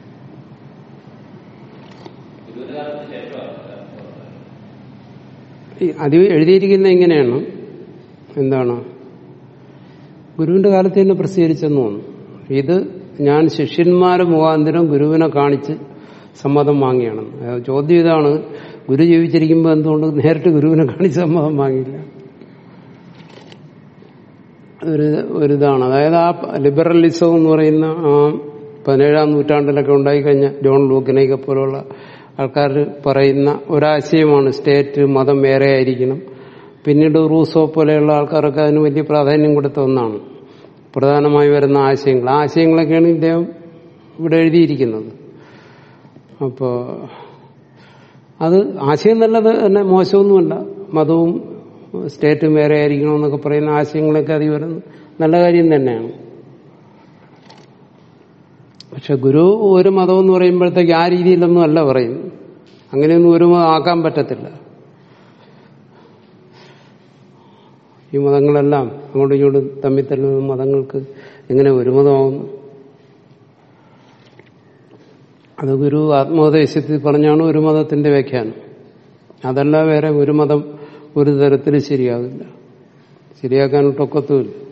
ഈ അത് എഴുതിയിരിക്കുന്ന ഇങ്ങനെയാണ് എന്താണ് ഗുരുവിന്റെ കാലത്ത് തന്നെ പ്രസിദ്ധീകരിച്ചെന്ന് തോന്നുന്നു ഇത് ഞാൻ ശിഷ്യന്മാരെ മുഖാന്തരം ഗുരുവിനെ കാണിച്ച് സമ്മതം വാങ്ങിയാണെന്ന് അതായത് ചോദ്യം ഇതാണ് ഗുരു ജീവിച്ചിരിക്കുമ്പോൾ എന്തുകൊണ്ട് നേരിട്ട് ഗുരുവിനെ കാണിച്ച് സമ്മതം വാങ്ങിയില്ല ഒരു ഒരിതാണ് അതായത് ആ ലിബറലിസം എന്ന് പറയുന്ന ആ പതിനേഴാം നൂറ്റാണ്ടിലൊക്കെ ഉണ്ടായിക്കഴിഞ്ഞ ജോൺ ലൂക്കിനെയൊക്കെ പോലുള്ള ആൾക്കാർ പറയുന്ന ഒരാശയമാണ് സ്റ്റേറ്റ് മതം വേറെ ആയിരിക്കണം പിന്നീട് റൂസോ പോലെയുള്ള ആൾക്കാരൊക്കെ അതിന് വലിയ പ്രാധാന്യം കൊടുത്ത ഒന്നാണ് പ്രധാനമായി വരുന്ന ആശയങ്ങൾ ആ ആശയങ്ങളൊക്കെയാണ് ഇദ്ദേഹം ഇവിടെ എഴുതിയിരിക്കുന്നത് അപ്പോൾ അത് ആശയം നല്ലത് തന്നെ മോശമൊന്നുമല്ല മതവും സ്റ്റേറ്റും വേറെ ആയിരിക്കണമെന്നൊക്കെ പറയുന്ന ആശയങ്ങളൊക്കെ അതി വരുന്ന നല്ല കാര്യം തന്നെയാണ് പക്ഷെ ഗുരു ഒരു മതം എന്ന് പറയുമ്പോഴത്തേക്ക് ആ രീതിയിലൊന്നും അല്ല പറയുന്നു അങ്ങനെയൊന്നും ഒരു മതം ആക്കാൻ പറ്റത്തില്ല ഈ മതങ്ങളെല്ലാം അങ്ങോട്ടും ഇങ്ങോട്ടും തമ്മിൽ തല്ലുന്ന മതങ്ങൾക്ക് എങ്ങനെ ഒരു മതമാവുന്നു അത് ഗുരു ആത്മോപദേശത്തിൽ പറഞ്ഞാണ് ഒരു മതത്തിന്റെ വ്യാഖ്യാനം അതല്ല വേറെ ഒരു മതം ഒരു തരത്തിൽ ശരിയാകില്ല ശരിയാക്കാനൊട്ടൊക്കത്തുമില്ല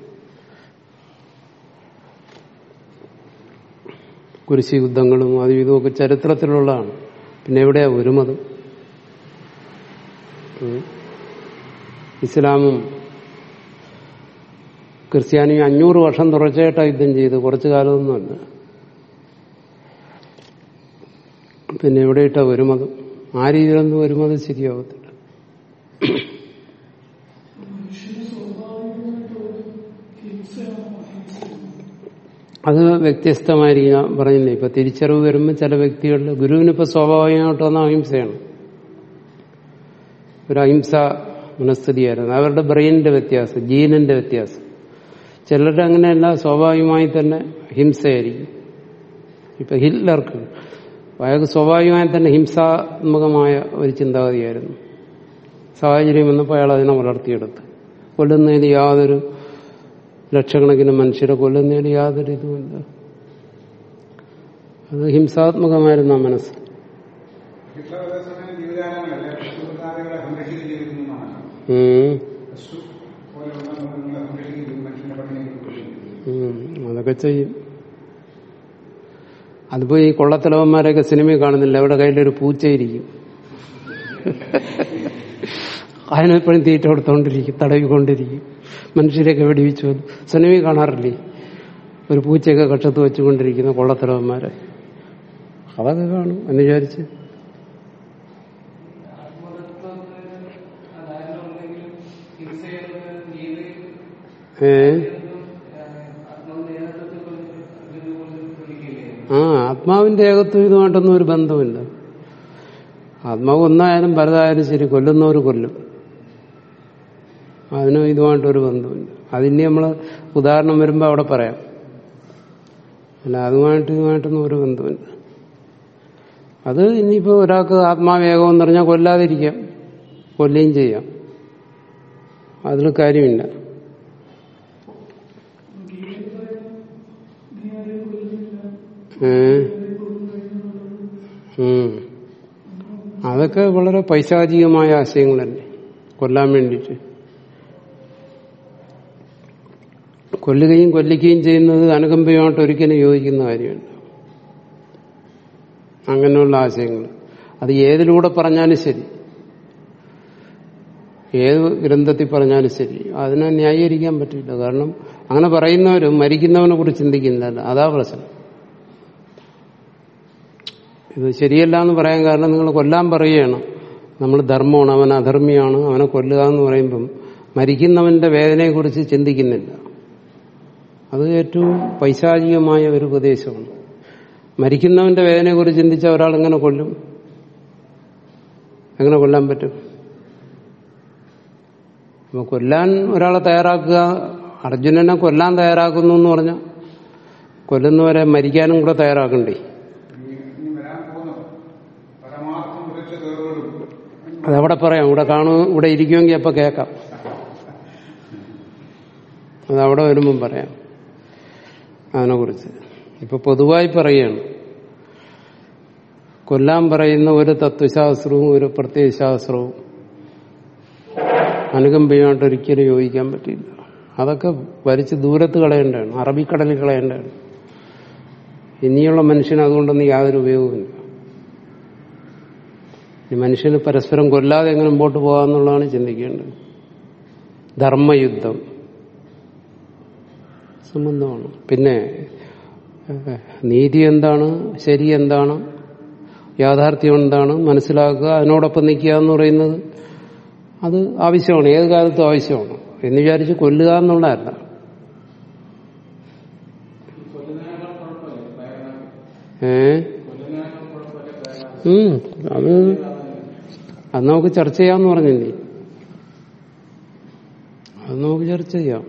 കുരിശി യുദ്ധങ്ങളും അതും ഇതുമൊക്കെ ചരിത്രത്തിലുള്ളതാണ് പിന്നെ എവിടെയാ ഒരു മതം ഉം. ഇസ്ലാമും ക്രിസ്ത്യാനിയും അഞ്ഞൂറ് വർഷം തുടർച്ചയായിട്ടാണ് യുദ്ധം ചെയ്ത് കുറച്ചു കാലമൊന്നുമല്ല പിന്നെ എവിടെയിട്ടാ ഒരു മതം ആ രീതിയിലൊന്നും ഒരു മതം ശരിയാവത്തില്ല അത് വ്യത്യസ്തമായിരിക്കും ഞാൻ പറഞ്ഞില്ലേ ഇപ്പൊ തിരിച്ചറിവ് വരുമ്പോൾ ചില വ്യക്തികളിൽ ഗുരുവിനിപ്പോ സ്വാഭാവികമായിട്ട് വന്ന അഹിംസയാണ് ഒരു അഹിംസ മനസ്ഥിതിയായിരുന്നു അവരുടെ ബ്രെയിനിന്റെ വ്യത്യാസം ജീനിന്റെ വ്യത്യാസം ചിലരുടെ അങ്ങനെയല്ല സ്വാഭാവികമായി തന്നെ ഹിംസയായിരിക്കും ഇപ്പൊ ഹിറ്റ്ലർക്ക് അയാൾക്ക് സ്വാഭാവികമായി തന്നെ ഹിംസാത്മകമായ ഒരു ചിന്താഗതിയായിരുന്നു സാഹചര്യം വന്നപ്പോൾ അയാൾ അതിനെ വളർത്തിയെടുത്ത് കൊല്ലുന്നതിന് യാതൊരു ലക്ഷക്കണക്കിന് മനുഷ്യരെ കൊല്ലുന്നതിൽ യാതൊരു ഇതുമില്ല അത് ഹിംസാത്മകമായിരുന്നു ആ മനസ്സ് ഹിറ്റ്ലർ അതേസമയം ജീവജാലങ്ങളല്ലേ പശുപ്രധാനികളെ സംരക്ഷിക്കുന്നു എന്നാണ് ഉം. പശു പോലെയുള്ള മൃഗങ്ങളെ സംരക്ഷിക്കുന്നു മനുഷ്യന്റെ പണിയെ ഉം. അതൊക്കെ ചെയ്യും അതിപ്പോ ഈ കൊള്ളത്തലവന്മാരെയൊക്കെ സിനിമയിൽ കാണുന്നില്ല അവിടെ കയ്യിലൊരു പൂച്ചയിരിക്കും അതിനെപ്പോഴും തീറ്റ കൊടുത്തോണ്ടിരിക്കും തടവിക്കൊണ്ടിരിക്കും മനുഷ്യരെയൊക്കെ വെടിവെച്ചു സിനിമയിൽ കാണാറില്ലേ ഒരു പൂച്ചയൊക്കെ കക്ഷത്ത് വെച്ചുകൊണ്ടിരിക്കുന്ന കൊള്ളത്തലവന്മാരെ അതൊക്കെ കാണും എന്ന് വിചാരിച്ച് ഏ ആ ആത്മാവിന്റെ ഏകത്വം ഇതുമായിട്ടൊന്നും ഒരു ബന്ധമില്ല ആത്മാവ് ഒന്നായാലും പലതായാലും ശരി കൊല്ലുന്നവർ കൊല്ലും അതിനും ഇതുമായിട്ടൊരു ബന്ധമില്ല അതിന് നമ്മൾ ഉദാഹരണം വരുമ്പോൾ അവിടെ പറയാം അല്ല അതുമായിട്ട് ഇതുമായിട്ടൊന്നും ഒരു ബന്ധമില്ല അത് ഇനിയിപ്പോൾ ഒരാൾക്ക് ആത്മാവേഗം എന്ന് പറഞ്ഞാൽ കൊല്ലാതിരിക്കാം കൊല്ലുകയും ചെയ്യാം അതിൽ കാര്യമില്ല ഏ ഉം. അതൊക്കെ വളരെ പൈശാചികമായ ആശയങ്ങളല്ലേ കൊല്ലാൻ വേണ്ടിയിട്ട് കൊല്ലുകയും കൊല്ലിക്കുകയും ചെയ്യുന്നത് അനുകമ്പയുമായിട്ട് ഒരിക്കലും യോജിക്കുന്ന കാര്യമല്ല അങ്ങനെയുള്ള ആശയങ്ങൾ അത് ഏതിലൂടെ പറഞ്ഞാലും ശരി ഏത് ഗ്രന്ഥത്തിൽ പറഞ്ഞാലും ശരി അതിനെ ന്യായീകരിക്കാൻ പറ്റില്ല കാരണം അങ്ങനെ പറയുന്നവരും മരിക്കുന്നവനെ കുറിച്ച് ചിന്തിക്കുന്നില്ല അതാ പ്രശ്നം ഇത് ശരിയല്ല എന്ന് പറയാൻ കാരണം നിങ്ങൾ കൊല്ലാൻ പറയുകയാണ് നമ്മൾ ധർമ്മമാണ് അവൻ അധർമ്മിയാണ് അവനെ കൊല്ലുക എന്ന് പറയുമ്പം മരിക്കുന്നവന്റെ വേദനയെക്കുറിച്ച് ചിന്തിക്കുന്നില്ല അത് ഏറ്റവും പൈശാചികമായ ഒരു ഉപദേശമാണ് മരിക്കുന്നവന്റെ വേദനയെക്കുറിച്ച് ചിന്തിച്ച ഒരാൾ എങ്ങനെ കൊല്ലും എങ്ങനെ കൊല്ലാൻ പറ്റും അപ്പൊ കൊല്ലാൻ ഒരാളെ തയ്യാറാക്കുക അർജുനനെ കൊല്ലാൻ തയ്യാറാക്കുന്നു എന്ന് പറഞ്ഞാൽ കൊല്ലുന്നവരെ മരിക്കാനും കൂടെ തയ്യാറാക്കണ്ടേ ഇനി ഇനി വരാൻ പോകുന്നു പരമാർത്ഥം ഉറച്ച കയറുകളും അതവിടെ പറയാം ഇവിടെ കാണു ഇവിടെ ഇരിക്കുമെങ്കിൽ അപ്പൊ കേൾക്കാം അതവിടെ വരുമ്പം പറയാം അതിനെക്കുറിച്ച് ഇപ്പൊ പൊതുവായി പറയുകയാണ് കൊല്ലാൻ പറയുന്ന ഒരു തത്വശാസ്ത്രവും ഒരു പ്രത്യയശാസ്ത്രവും അനുകമ്പയുമായിട്ട് ഒരിക്കലും യോജിക്കാൻ പറ്റില്ല അതൊക്കെ വലിച്ച് ദൂരത്ത് കളയേണ്ടതാണ് അറബിക്കടലിൽ കളയേണ്ടതാണ് ഇനിയുള്ള മനുഷ്യന് അതുകൊണ്ടൊന്നും യാതൊരു ഉപയോഗവുമില്ല ഈ മനുഷ്യന് പരസ്പരം കൊല്ലാതെ എങ്ങനെ മുമ്പോട്ട് പോകാമെന്നുള്ളതാണ് ചിന്തിക്കേണ്ടത് ധർമ്മയുദ്ധം സംബന്ധമാണ് പിന്നെ ഏഹ്, നീതി എന്താണ് ശരി എന്താണ് യാഥാർത്ഥ്യം എന്താണ് മനസ്സിലാക്കുക അതിനോടൊപ്പം നിൽക്കുക എന്ന് പറയുന്നത് അത് ആവശ്യമാണ് ഏത് കാലത്തും ആവശ്യമാണ് എന്ന് വിചാരിച്ച് കൊല്ലുക എന്നുള്ളതല്ല ഏ ഉം, അത് അത് നമുക്ക് ചർച്ച ചെയ്യാമെന്ന് പറഞ്ഞില്ലേ അത് നമുക്ക് ചർച്ച ചെയ്യാം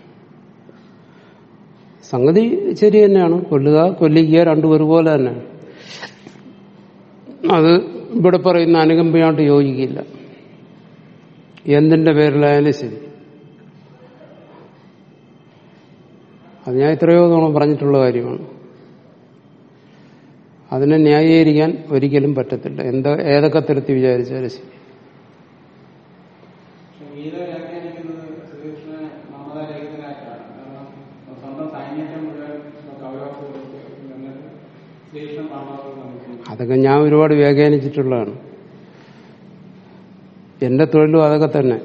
സംഗതി ശരി തന്നെയാണ് കൊല്ലുക കൊല്ലിക്കുക രണ്ടും ഒരുപോലെ തന്നെ അത് ഇവിടെ പറയുന്ന അനുകമ്പയായിട്ട് യോജിക്കില്ല എന്തിന്റെ പേരിലായാലും ശരി അത് ഞാൻ എത്രയോ തവണ പറഞ്ഞിട്ടുള്ള കാര്യമാണ് അതിനെ ന്യായീകരിക്കാൻ ഒരിക്കലും പറ്റത്തില്ല എന്താ ഏതൊക്കെ തരത്തിൽ വിചാരിച്ചാലും ശരി പക്ഷെ ഗീത വ്യാഖ്യാനിക്കുന്നത് ശ്രീകൃഷ്ണനെ മമതാരഹിതനായിട്ടാണ് കാരണം സ്വന്തം സൈന്യത്തെ മുഴുവൻ കൗരവർക്ക് കൊടുത്ത് എന്നിട്ട് ശ്രീകൃഷ്ണൻ പാണ്ഡവർക്ക് നമുക്ക് അതൊക്കെ ഞാൻ ഒരുപാട് വ്യാഖ്യാനിച്ചിട്ടുള്ളതാണ് എന്റെ തൊഴിലും അതൊക്കെ തന്നെ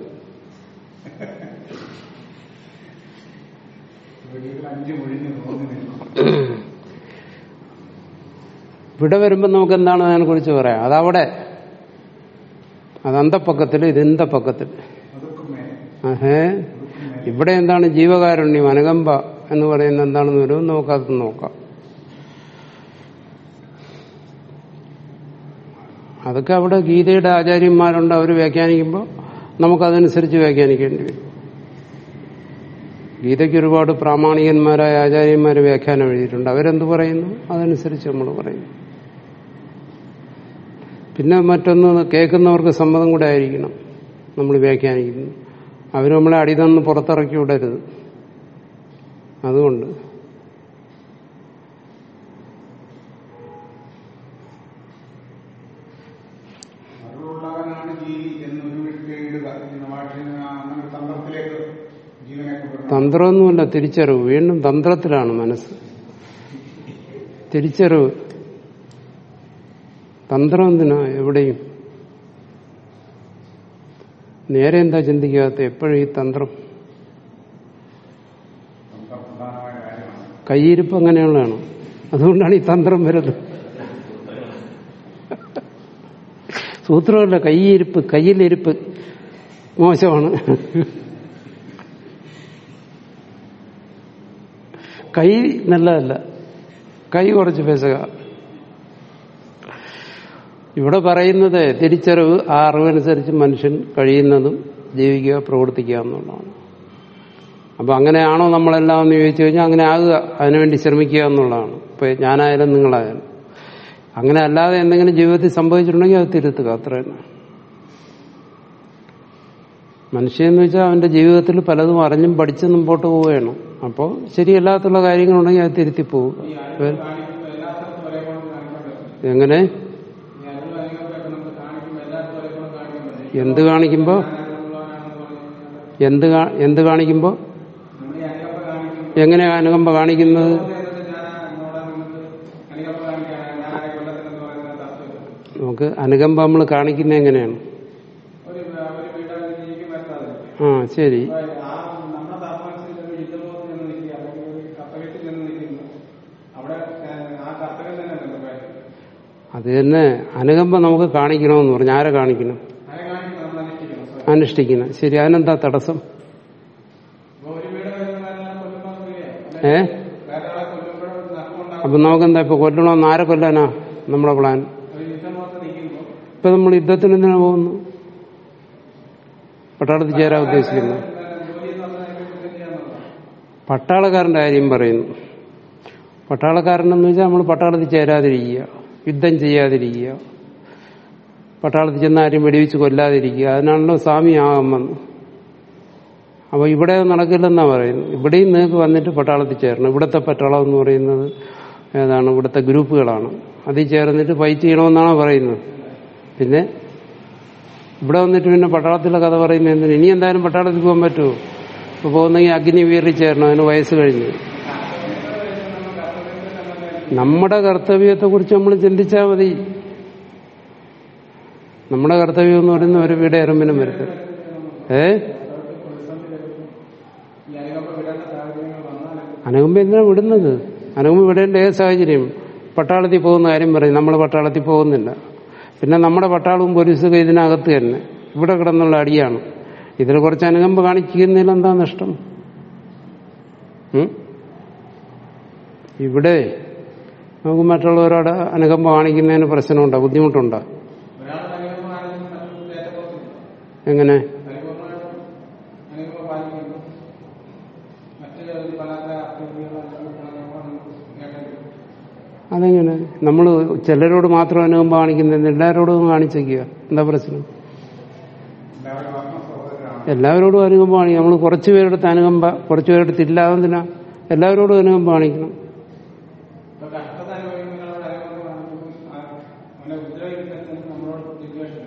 വെളിയിൽ അഞ്ച് മുഴിഞ്ഞ് തോന്നി നിൽക്കും ഇവിടെ വരുമ്പോൾ നമുക്ക് എന്താണ് അതിനെക്കുറിച്ച് പറയാം അതവിടെ അത് അന്തപ്പക്കത്തിൽ ഇത് ഇന്തപ്പക്കത്തിൽ അതൊക്കെ മേലെ ആഹേ ഇവിടെ എന്താണ് ജീവകാരുണ്യം അനുകമ്പ എന്ന് പറയുന്നത് എന്താണെന്ന് വരും നമുക്കത് നോക്കാം അതൊക്കെ അവിടെ ഗീതയുടെ ആചാര്യന്മാരുണ്ട് അവർ വ്യാഖ്യാനിക്കുമ്പോൾ നമുക്കതനുസരിച്ച് വ്യാഖ്യാനിക്കേണ്ടി വരും ഗീതയ്ക്ക് ഒരുപാട് പ്രാമാണികന്മാരായ ആചാര്യന്മാർ വ്യാഖ്യാനം എഴുതിയിട്ടുണ്ട് അവരെന്ത് പറയുന്നു അതനുസരിച്ച് നമ്മൾ പറയുന്നു പിന്നെ മറ്റൊന്ന് കേൾക്കുന്നവർക്ക് സമ്മതം കൂടെ ആയിരിക്കണം നമ്മൾ വ്യാഖ്യാനിക്കുന്നു അവർ നമ്മളെ അടിതന്ന് പുറത്തിറക്കി വിടരുത് അതുകൊണ്ട് അറിവുള്ളവനാണ് ജീവി എന്ന് ഒരു വിട്ടിടുക എന്ന ഭാഷയിൽ അങ്ങനെ ഒരു തന്ത്രത്തിലേക്ക് ജീവനെ കൊണ്ടുവരണം തന്ത്രമൊന്നുമല്ല തിരിച്ചറിവ് വീണ്ടും തന്ത്രത്തിലാണ് മനസ്സ് തിരിച്ചറിവ് തന്ത്രം എന്തിനാ എവിടെയും നേരെ എന്താ ചിന്തിക്കാത്ത എപ്പോഴും ഈ തന്ത്രം തന്ത്രപ്രധാനമായ കാര്യമാണ് കൈയിരിപ്പ് അങ്ങനെയുള്ളതാണ് അതുകൊണ്ടാണ് ഈ തന്ത്രം വരുന്നത് സൂത്രമല്ല കൈയിരിപ്പ് കയ്യിലിരിപ്പ് മോശമാണ് കൈ നല്ലതല്ല കൈ കുറച്ച് പെസക ഇവിടെ പറയുന്നത് തിരിച്ചറിവ് ആ അറിവനുസരിച്ച് മനുഷ്യൻ കഴിയുന്നതും ജീവിക്കുക പ്രവർത്തിക്കുക എന്നുള്ളതാണ് അപ്പൊ അങ്ങനെയാണോ നമ്മളെല്ലാം എന്ന് ചോദിച്ചു കഴിഞ്ഞാൽ അങ്ങനെ ആകുക അതിനുവേണ്ടി ശ്രമിക്കുക എന്നുള്ളതാണ് ഇപ്പൊ ഞാനായാലും നിങ്ങളായാലും അങ്ങനെ അല്ലാതെ എന്തെങ്കിലും ജീവിതത്തിൽ സംഭവിച്ചിട്ടുണ്ടെങ്കിൽ അത് തിരുത്തുക അത്ര തന്നെ മനുഷ്യൻ എന്ന് വെച്ചാൽ അവന്റെ ജീവിതത്തിൽ പലതും അറിഞ്ഞും പഠിച്ചും മുമ്പോട്ട് പോവുകയാണ് അപ്പോൾ ശരിയല്ലാത്തുള്ള കാര്യങ്ങളുണ്ടെങ്കിൽ അത് തിരുത്തി പോവുക കാണിക്കുമ്പോൾ എല്ലാ സ്ഥലത്തും ഒരേപോലെ കാണിക്കാൻ പറ്റും എങ്ങനെ ഈ അറിവ് അനുഭവപ്പെട്ട നമ്മൾ കാണിക്കുമ്പോൾ എല്ലാവർക്കും ഒരേപോലെ കാണിക്കാൻ പറ്റും എന്ത് കാണിക്കുമ്പോ ഞാനുള്ളവനാണെന്ന് പറഞ്ഞു എന്ത് കാ- എന്ത് കാണിക്കുമ്പോ നമ്മൾ ഈ അനുകമ്പ കാണിക്കുമ്പോൾ എങ്ങനെ അനുകമ്പ കാണിക്കുന്നത് ഞാൻ എന്നോട് നിങ്ങൾക്ക് അനുകമ്പ കാണിക്കാനാണ് ഞാൻ ആരെ കൊല്ലത്തിലെന്ന് പറയുന്ന തത്വം നമുക്ക് അനുകമ്പ നമ്മൾ കാണിക്കുന്നത് എങ്ങനെയാണ് ഒരു ഒരു വീട്ടിൽ ജീവിക്കും വരുത്താതെ ആ ശരി അപ്പൊ ആ നമ്മുടെ താപമനുസരിച്ച് ഒരു യുദ്ധബോധം ചെന്ന് നിൽക്കുക അല്ലെങ്കിൽ ഒരു കർത്തവ്യത്തിൽ ചെന്ന് നിൽക്കുന്നു അവിടെ ഏഹ്, ആ കർത്തവ്യം തന്നെ ബന്ധപ്പെട്ട് അത് തന്നെ അനുകമ്പ നമുക്ക് കാണിക്കണമെന്ന് പറഞ്ഞു ആരെ കാണിക്കണം ആരെ കാണിക്കുമ്പോൾ നമ്മൾ അനുഷ്ഠിക്കണം സ്വയം. അനുഷ്ഠിക്കണം ശരി അതിനെന്താ തടസ്സം അപ്പൊ ഒരു വീട് വരുന്നതെല്ലാം കൊല്ലുമ്പോൾ ഏ വേറെ ആളെ കൊല്ലുമ്പോൾ നഷ്ടം ഉണ്ടാകും അപ്പൊ നമുക്കെന്താ ഇപ്പൊ കൊല്ലണമെന്ന് ആരെ കൊല്ലാനാ നമ്മുടെ പ്ലാൻ ഒരു യുദ്ധബോധം നിൽക്കുമ്പോൾ ഇപ്പൊ നമ്മൾ യുദ്ധത്തിന് എന്തിനാ പോകുന്നു പട്ടാളത്തിൽ ചേരാൻ ഉദ്ദേശിക്കുന്നു ജോലി എന്ന് പറഞ്ഞാൽ യുദ്ധം ചെയ്യാന്നുള്ളതാണ് പട്ടാളക്കാരന്റെ കാര്യം പറയുന്നു പട്ടാളക്കാരനെന്ന് വെച്ചാൽ നമ്മൾ പട്ടാളത്തിൽ ചേരാതിരിക്കുക യുദ്ധം ചെയ്യാതിരിക്കുക പട്ടാളത്തിൽ ചെന്ന് ആരും വെടിവെച്ച് കൊല്ലാതിരിക്കുക അതിനാണല്ലോ സ്വാമി ആകാൻ വന്നു അപ്പൊ ഇവിടെ അത് നടക്കില്ലെന്നാ പറയുന്നത് ഇവിടെയും നിങ്ങൾക്ക് വന്നിട്ട് പട്ടാളത്തിൽ ചേരണം ഇവിടുത്തെ പട്ടാളം എന്ന് പറയുന്നത് ഏതാണ് ഇവിടുത്തെ ഗ്രൂപ്പുകളാണ് അതിൽ ചേർന്നിട്ട് ഫൈറ്റ് ചെയ്യണമെന്നാണ് പറയുന്നത് പിന്നെ ഇവിടെ വന്നിട്ട് പിന്നെ പട്ടാളത്തിലെ കഥ പറയുന്നത് എന്തിന് ഇനി എന്തായാലും പട്ടാളത്തിൽ പോകാൻ പറ്റുമോ ഇപ്പൊ പോകുന്നെങ്കിൽ അഗ്നിവീറിൽ ചേരണം അതിന് വയസ്സ് കഴിഞ്ഞു നമ്മുടെ കർത്തവ്യത്തെ കുറിച്ച് നമ്മൾ ചിന്തിച്ചാൽ മതി നമ്മുടെ കർത്തവ്യം എന്ന് പറയുന്ന ഒരു വീട് എറമ്പിനും വരുത്തൽ ഏ ഈ അനുകമ്പ വിടേണ്ട സാഹചര്യങ്ങൾ വന്നാൽ അനകുമ്പ് എന്തിനാ വിടുന്നത് അനകുമ്പ് വിടേണ്ട ഏത് സാഹചര്യം പട്ടാളത്തിൽ പോകുന്ന കാര്യം പറയും നമ്മൾ പട്ടാളത്തിൽ പോകുന്നില്ല പിന്നെ നമ്മുടെ പട്ടാളവും പോലീസൊക്കെ ഇതിനകത്ത് തന്നെ ഇവിടെ കിടന്നുള്ള അടിയാണ് ഇതിൽ കുറച്ച് അനുകമ്പ കാണിക്കുന്നതിൽ എന്താ നഷ്ടം ഉം? ഇവിടെ നമുക്ക് മറ്റുള്ളവരോട് അനുകമ്പ കാണിക്കുന്നതിന് പ്രശ്നമുണ്ടോ ബുദ്ധിമുട്ടുണ്ടോ ഒരാളുടെ അനുകമ്പ കാണിക്കുമ്പോൾ മറ്റൊരു ഏറ്റക്കുറച്ചില്ല എങ്ങനെ പരിപൂർണമായിട്ടും അനുകമ്പ പാലിക്കുന്നു മറ്റു പല അർത്ഥങ്ങൾ നേടേണ്ടി അതെങ്ങനെ നമ്മൾ ചിലരോട് മാത്രം അനുകമ്പ കാണിക്കുന്നത് എല്ലാവരോടും കാണിച്ചേക്കുക എന്താ പ്രശ്നം എല്ലാവരും ആത്മസഹോദരനാണ് എല്ലാവരോടും അനുകമ്പ കാണിക്കും നമ്മൾ കുറച്ചു പേരെടുത്ത് അനുകമ്പ കുറച്ചു പേരെടുത്ത് ഇല്ലാതെന്തിനാ എല്ലാവരോടും അനുകമ്പ കാണിക്കണം ഇപ്പൊ കഷ്ടത അനുഭവിക്കുന്നവരോട് അനുകമ്പ കാണിക്കുമ്പോൾ ആ- അവനെ ഉപദ്രവിക്കുന്നതിന് നമ്മളോട് വിദ്വേഷം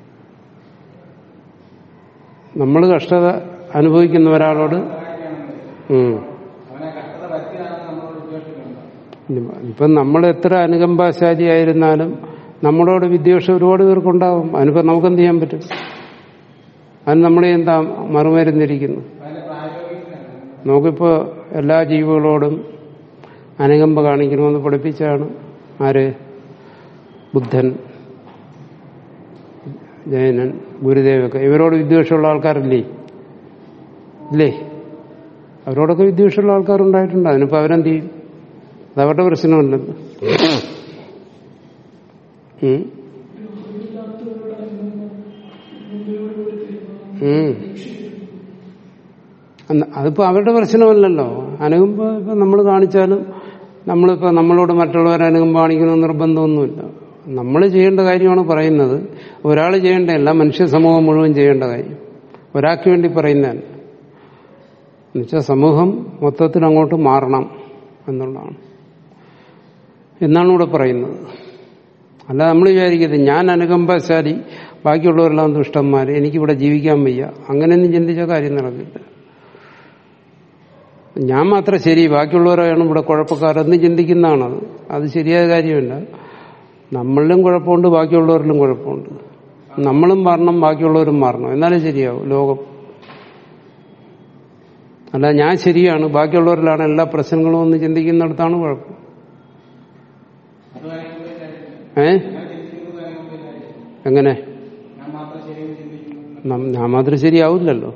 നമ്മൾ കഷ്ടത അനുഭവിക്കുന്ന ഒരാളോട് സഹായിക്കുകയാണെന്ന് ഉം. അവനെ കഷ്ടത പറ്റിയാണ് നമ്മളോട് വിദ്വേഷിക്കുന്നത് ഇപ്പം നമ്മൾ എത്ര അനുകമ്പാശാലിയായിരുന്നാലും നമ്മളോട് വിദ്വേഷം ഒരുപാട് പേർക്കുണ്ടാവും അതിനിപ്പോൾ നമുക്കെന്ത് ചെയ്യാൻ പറ്റും അതിന് നമ്മളെ എന്താ മറുമരുന്നിരിക്കുന്നു അതിന്റെ പ്രായോഗികതയാണ് നമുക്കിപ്പോ എല്ലാ ജീവികളോടും അനുകമ്പ കാണിക്കണമെന്ന് പഠിപ്പിച്ചാണ് ആര് ബുദ്ധൻ ജയനൻ ഗുരുദേവൊക്കെ ഇവരോട് വിദ്വേഷമുള്ള ആൾക്കാരില്ലേ ഇല്ലേ അവരോടൊക്കെ വിദ്വേഷമുള്ള ആൾക്കാരുണ്ടായിട്ടുണ്ട് അതിനിപ്പോ അവരെന്ത് ചെയ്യും അത് അവരുടെ പ്രശ്നമല്ലല്ലോ ഉം. ഉം. അന്ന് അതിപ്പോ അവരുടെ പ്രശ്നമല്ലല്ലോ അനുകമ്പ ഇപ്പൊ നമ്മൾ കാണിച്ചാലും നമ്മളിപ്പോ നമ്മളോട് മറ്റുള്ളവരെ അനുകമ്പ കാണിക്കണമെന്ന് നിർബന്ധമൊന്നുമില്ല നമ്മൾ ചെയ്യേണ്ട കാര്യമാണ് പറയുന്നത് ഒരാൾ ചെയ്യേണ്ടതല്ല മനുഷ്യ സമൂഹം മുഴുവൻ ചെയ്യേണ്ട കാര്യം ഒരാൾക്ക് വേണ്ടി പറയുന്നതല്ല എന്നുവെച്ചാൽ സമൂഹം മൊത്തത്തിൽ അങ്ങോട്ട് മാറണം എന്നുള്ളതാണ് എന്നാണ് ഇവിടെ പറയുന്നത് അല്ല നമ്മൾ വിചാരിക്കരുത് ഞാൻ അനുകമ്പാശാലി ബാക്കിയുള്ളവരെല്ലാം ദുഷ്ടന്മാർ എനിക്കിവിടെ ജീവിക്കാൻ വയ്യ അങ്ങനെയൊന്നും ചിന്തിച്ച കാര്യം നടക്കില്ല ഞാൻ മാത്രം ശരി ബാക്കിയുള്ളവരാണ് ഇവിടെ കുഴപ്പക്കാരെന്ന് ചിന്തിക്കുന്നതാണത് അത് ശരിയായ കാര്യമല്ല നമ്മളിലും കുഴപ്പമുണ്ട് ബാക്കിയുള്ളവരിലും കുഴപ്പമുണ്ട് നമ്മളും മാറണം ബാക്കിയുള്ളവരും മാറണം എന്നാലേ ശരിയാവും ലോകം അല്ല ഞാൻ ശരിയാണ് ബാക്കിയുള്ളവരിലാണ് എല്ലാ പ്രശ്നങ്ങളും എന്ന് ചിന്തിക്കുന്നിടത്താണ് കുഴപ്പം അത് അനുഭവമില്ലായിരിക്കും ഏ ഞാൻ ചിന്തിക്കുന്നത് അനുഭവമില്ലായിരിക്കും എങ്ങനെ ഞാൻ മാത്രം ശരിയെന്ന് ചിന്തിക്കുന്നു നം- ഞാൻ മാത്രം ശരിയാവില്ലല്ലോ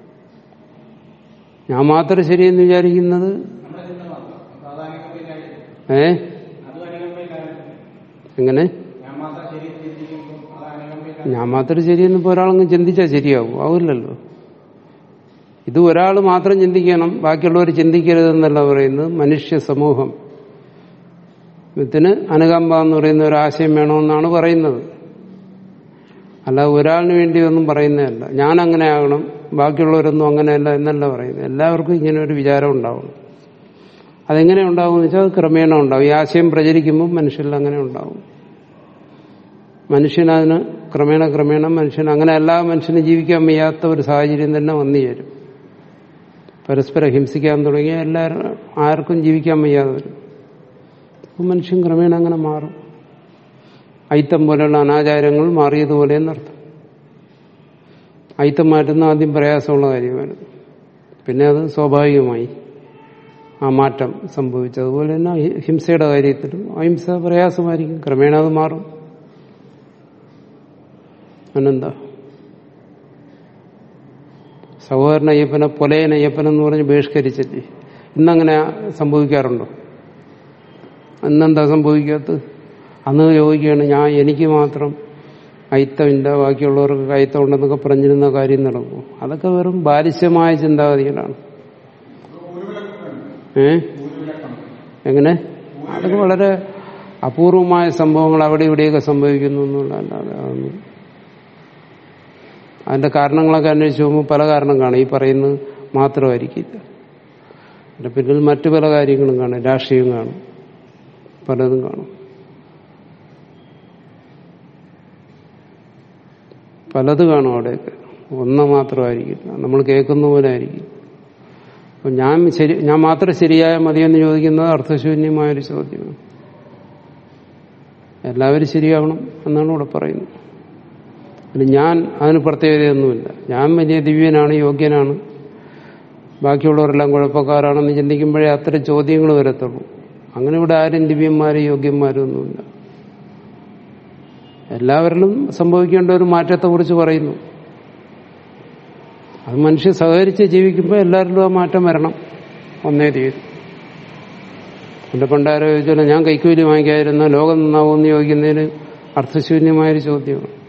ഞാൻ മാത്രം ശരിയെന്ന് വിചാരിക്കുന്നത് നമ്മുടെ ചിന്ത മാത്രം അപ്പൊ അത് അനുഭവമില്ലായിരിക്കും ഏ അതും അനുഭവമില്ലായിരിക്കും എങ്ങനെ ഞാൻ മാത്രം ശരിയെന്ന് ചിന്തിക്കുമ്പോൾ അത് അനുഭവമില്ല ഞാൻ മാത്രം ശരിയെന്ന് ഇപ്പോൾ ഒരാളങ്ങ് ചിന്തിച്ചാൽ ശരിയാവും ആവില്ലല്ലോ ഇത് ഒരാൾ മാത്രം ചിന്തിക്കണം ബാക്കിയുള്ളവർ ചിന്തിക്കരുതെന്നല്ല പറയുന്നത് മനുഷ്യ സമൂഹം ഇതിന് അനുകമ്പ എന്ന് പറയുന്ന ഒരു ആശയം വേണമെന്നാണ് പറയുന്നത് അല്ല ഒരാളിന് വേണ്ടി ഒന്നും പറയുന്നതല്ല ഞാൻ അങ്ങനെ ആകണം ബാക്കിയുള്ളവരൊന്നും അങ്ങനെയല്ല എന്നല്ല പറയുന്നത് എല്ലാവർക്കും ഇങ്ങനെ ഒരു വിചാരം ഉണ്ടാവണം അതെങ്ങനെ ഉണ്ടാവും എന്ന് വെച്ചാൽ അത് ക്രമേണ ഉണ്ടാവും ഈ ആശയം പ്രചരിക്കുമ്പോൾ മനുഷ്യരിൽ അങ്ങനെ ഉണ്ടാവും മനുഷ്യനതിന് ക്രമേണ ക്രമേണ മനുഷ്യൻ അങ്ങനെ എല്ലാ മനുഷ്യനും ജീവിക്കാൻ വയ്യാത്ത ഒരു സാഹചര്യം തന്നെ വന്നു ചേരും പരസ്പരം ഹിംസിക്കാൻ തുടങ്ങിയ എല്ലാവരും ആർക്കും ജീവിക്കാൻ വയ്യാതെ വരും അപ്പോൾ മനുഷ്യൻ ക്രമേണ അങ്ങനെ മാറും ഐത്തം പോലെയുള്ള അനാചാരങ്ങൾ മാറിയതുപോലെ എന്നർത്ഥം ഐത്തം മാറ്റുന്ന ആദ്യം പ്രയാസമുള്ള കാര്യമായിരുന്നു പിന്നെ അത് സ്വാഭാവികമായി ആ മാറ്റം സംഭവിച്ചതുപോലെ തന്നെ ഹി- ഹിംസയുടെ കാര്യത്തിലും അഹിംസ പ്രയാസമായിരിക്കും ക്രമേണ അത് മാറും അനെന്താ സഹോദരൻ അയ്യപ്പനെ പൊലയൻ അയ്യപ്പൻ എന്ന് പറഞ്ഞ് ബഹിഷ്കരിച്ചില്ലേ ഇന്നങ്ങനെ സംഭവിക്കാറുണ്ടോ അന്നെന്താ സംഭവിക്കാത്തത് അന്ന് ചോദിക്കുകയാണ് ഞാൻ എനിക്ക് മാത്രം അയിത്തമില്ല ബാക്കിയുള്ളവർക്ക് അയിത്തം ഉണ്ടെന്നൊക്കെ പറഞ്ഞിരുന്ന കാര്യം നടക്കും അതൊക്കെ വെറും ബാലിശ്യമായ ചിന്താഗതികളാണ് ഏ എങ്ങനെ അതൊക്കെ വളരെ അപൂർവമായ സംഭവങ്ങൾ അവിടെ ഇവിടെയൊക്കെ സംഭവിക്കുന്നു എന്നുള്ളതല്ലാതെ അതൊന്നും അതിന്റെ കാരണങ്ങളൊക്കെ അന്വേഷിച്ച് പോകുമ്പോൾ പല കാരണം കാണും ഈ പറയുന്നത് മാത്രമായിരിക്കില്ല അതിന്റെ പിന്നിൽ മറ്റു പല കാര്യങ്ങളും കാണും രാഷ്ട്രീയം കാണും പലതും കാണും പലത് കാണും അവിടെയൊക്കെ ഒന്ന് മാത്രമായിരിക്കില്ല നമ്മൾ കേൾക്കുന്ന പോലെ ആയിരിക്കും അപ്പൊ ഞാൻ ശരി ഞാൻ മാത്രം ശരിയായ മതിയെന്ന് ചോദിക്കുന്നത് അർത്ഥശൂന്യമായൊരു ചോദ്യമാണ് എല്ലാവരും ശരിയാവണം എന്നാണ് ഇവിടെ പറയുന്നത് പിന്നെ ഞാൻ അതിന് പ്രത്യേകതയൊന്നുമില്ല ഞാൻ വലിയ ദിവ്യനാണ് യോഗ്യനാണ് ബാക്കിയുള്ളവരെല്ലാം കുഴപ്പക്കാരാണെന്ന് ചിന്തിക്കുമ്പോഴേ അത്തരം ചോദ്യങ്ങൾ വരത്തുള്ളൂ അങ്ങനെ ഇവിടെ ആരും ദിവ്യന്മാരും യോഗ്യന്മാരും ഒന്നുമില്ല എല്ലാവരിലും സംഭവിക്കേണ്ട ഒരു മാറ്റത്തെക്കുറിച്ച് പറയുന്നു അത് മനുഷ്യൻ സഹകരിച്ച് ജീവിക്കുമ്പോൾ എല്ലാവരിലും ആ മാറ്റം വരണം ഒന്നേ തീയതി എന്റെ പണ്ടാരോ ചോദിച്ചാൽ ഞാൻ കൈക്കൂലി വാങ്ങിക്കാതിരുന്ന ലോകം നന്നാവുമെന്ന് ചോദിക്കുന്നതിന് അർത്ഥശൂന്യമായൊരു ചോദ്യമാണ്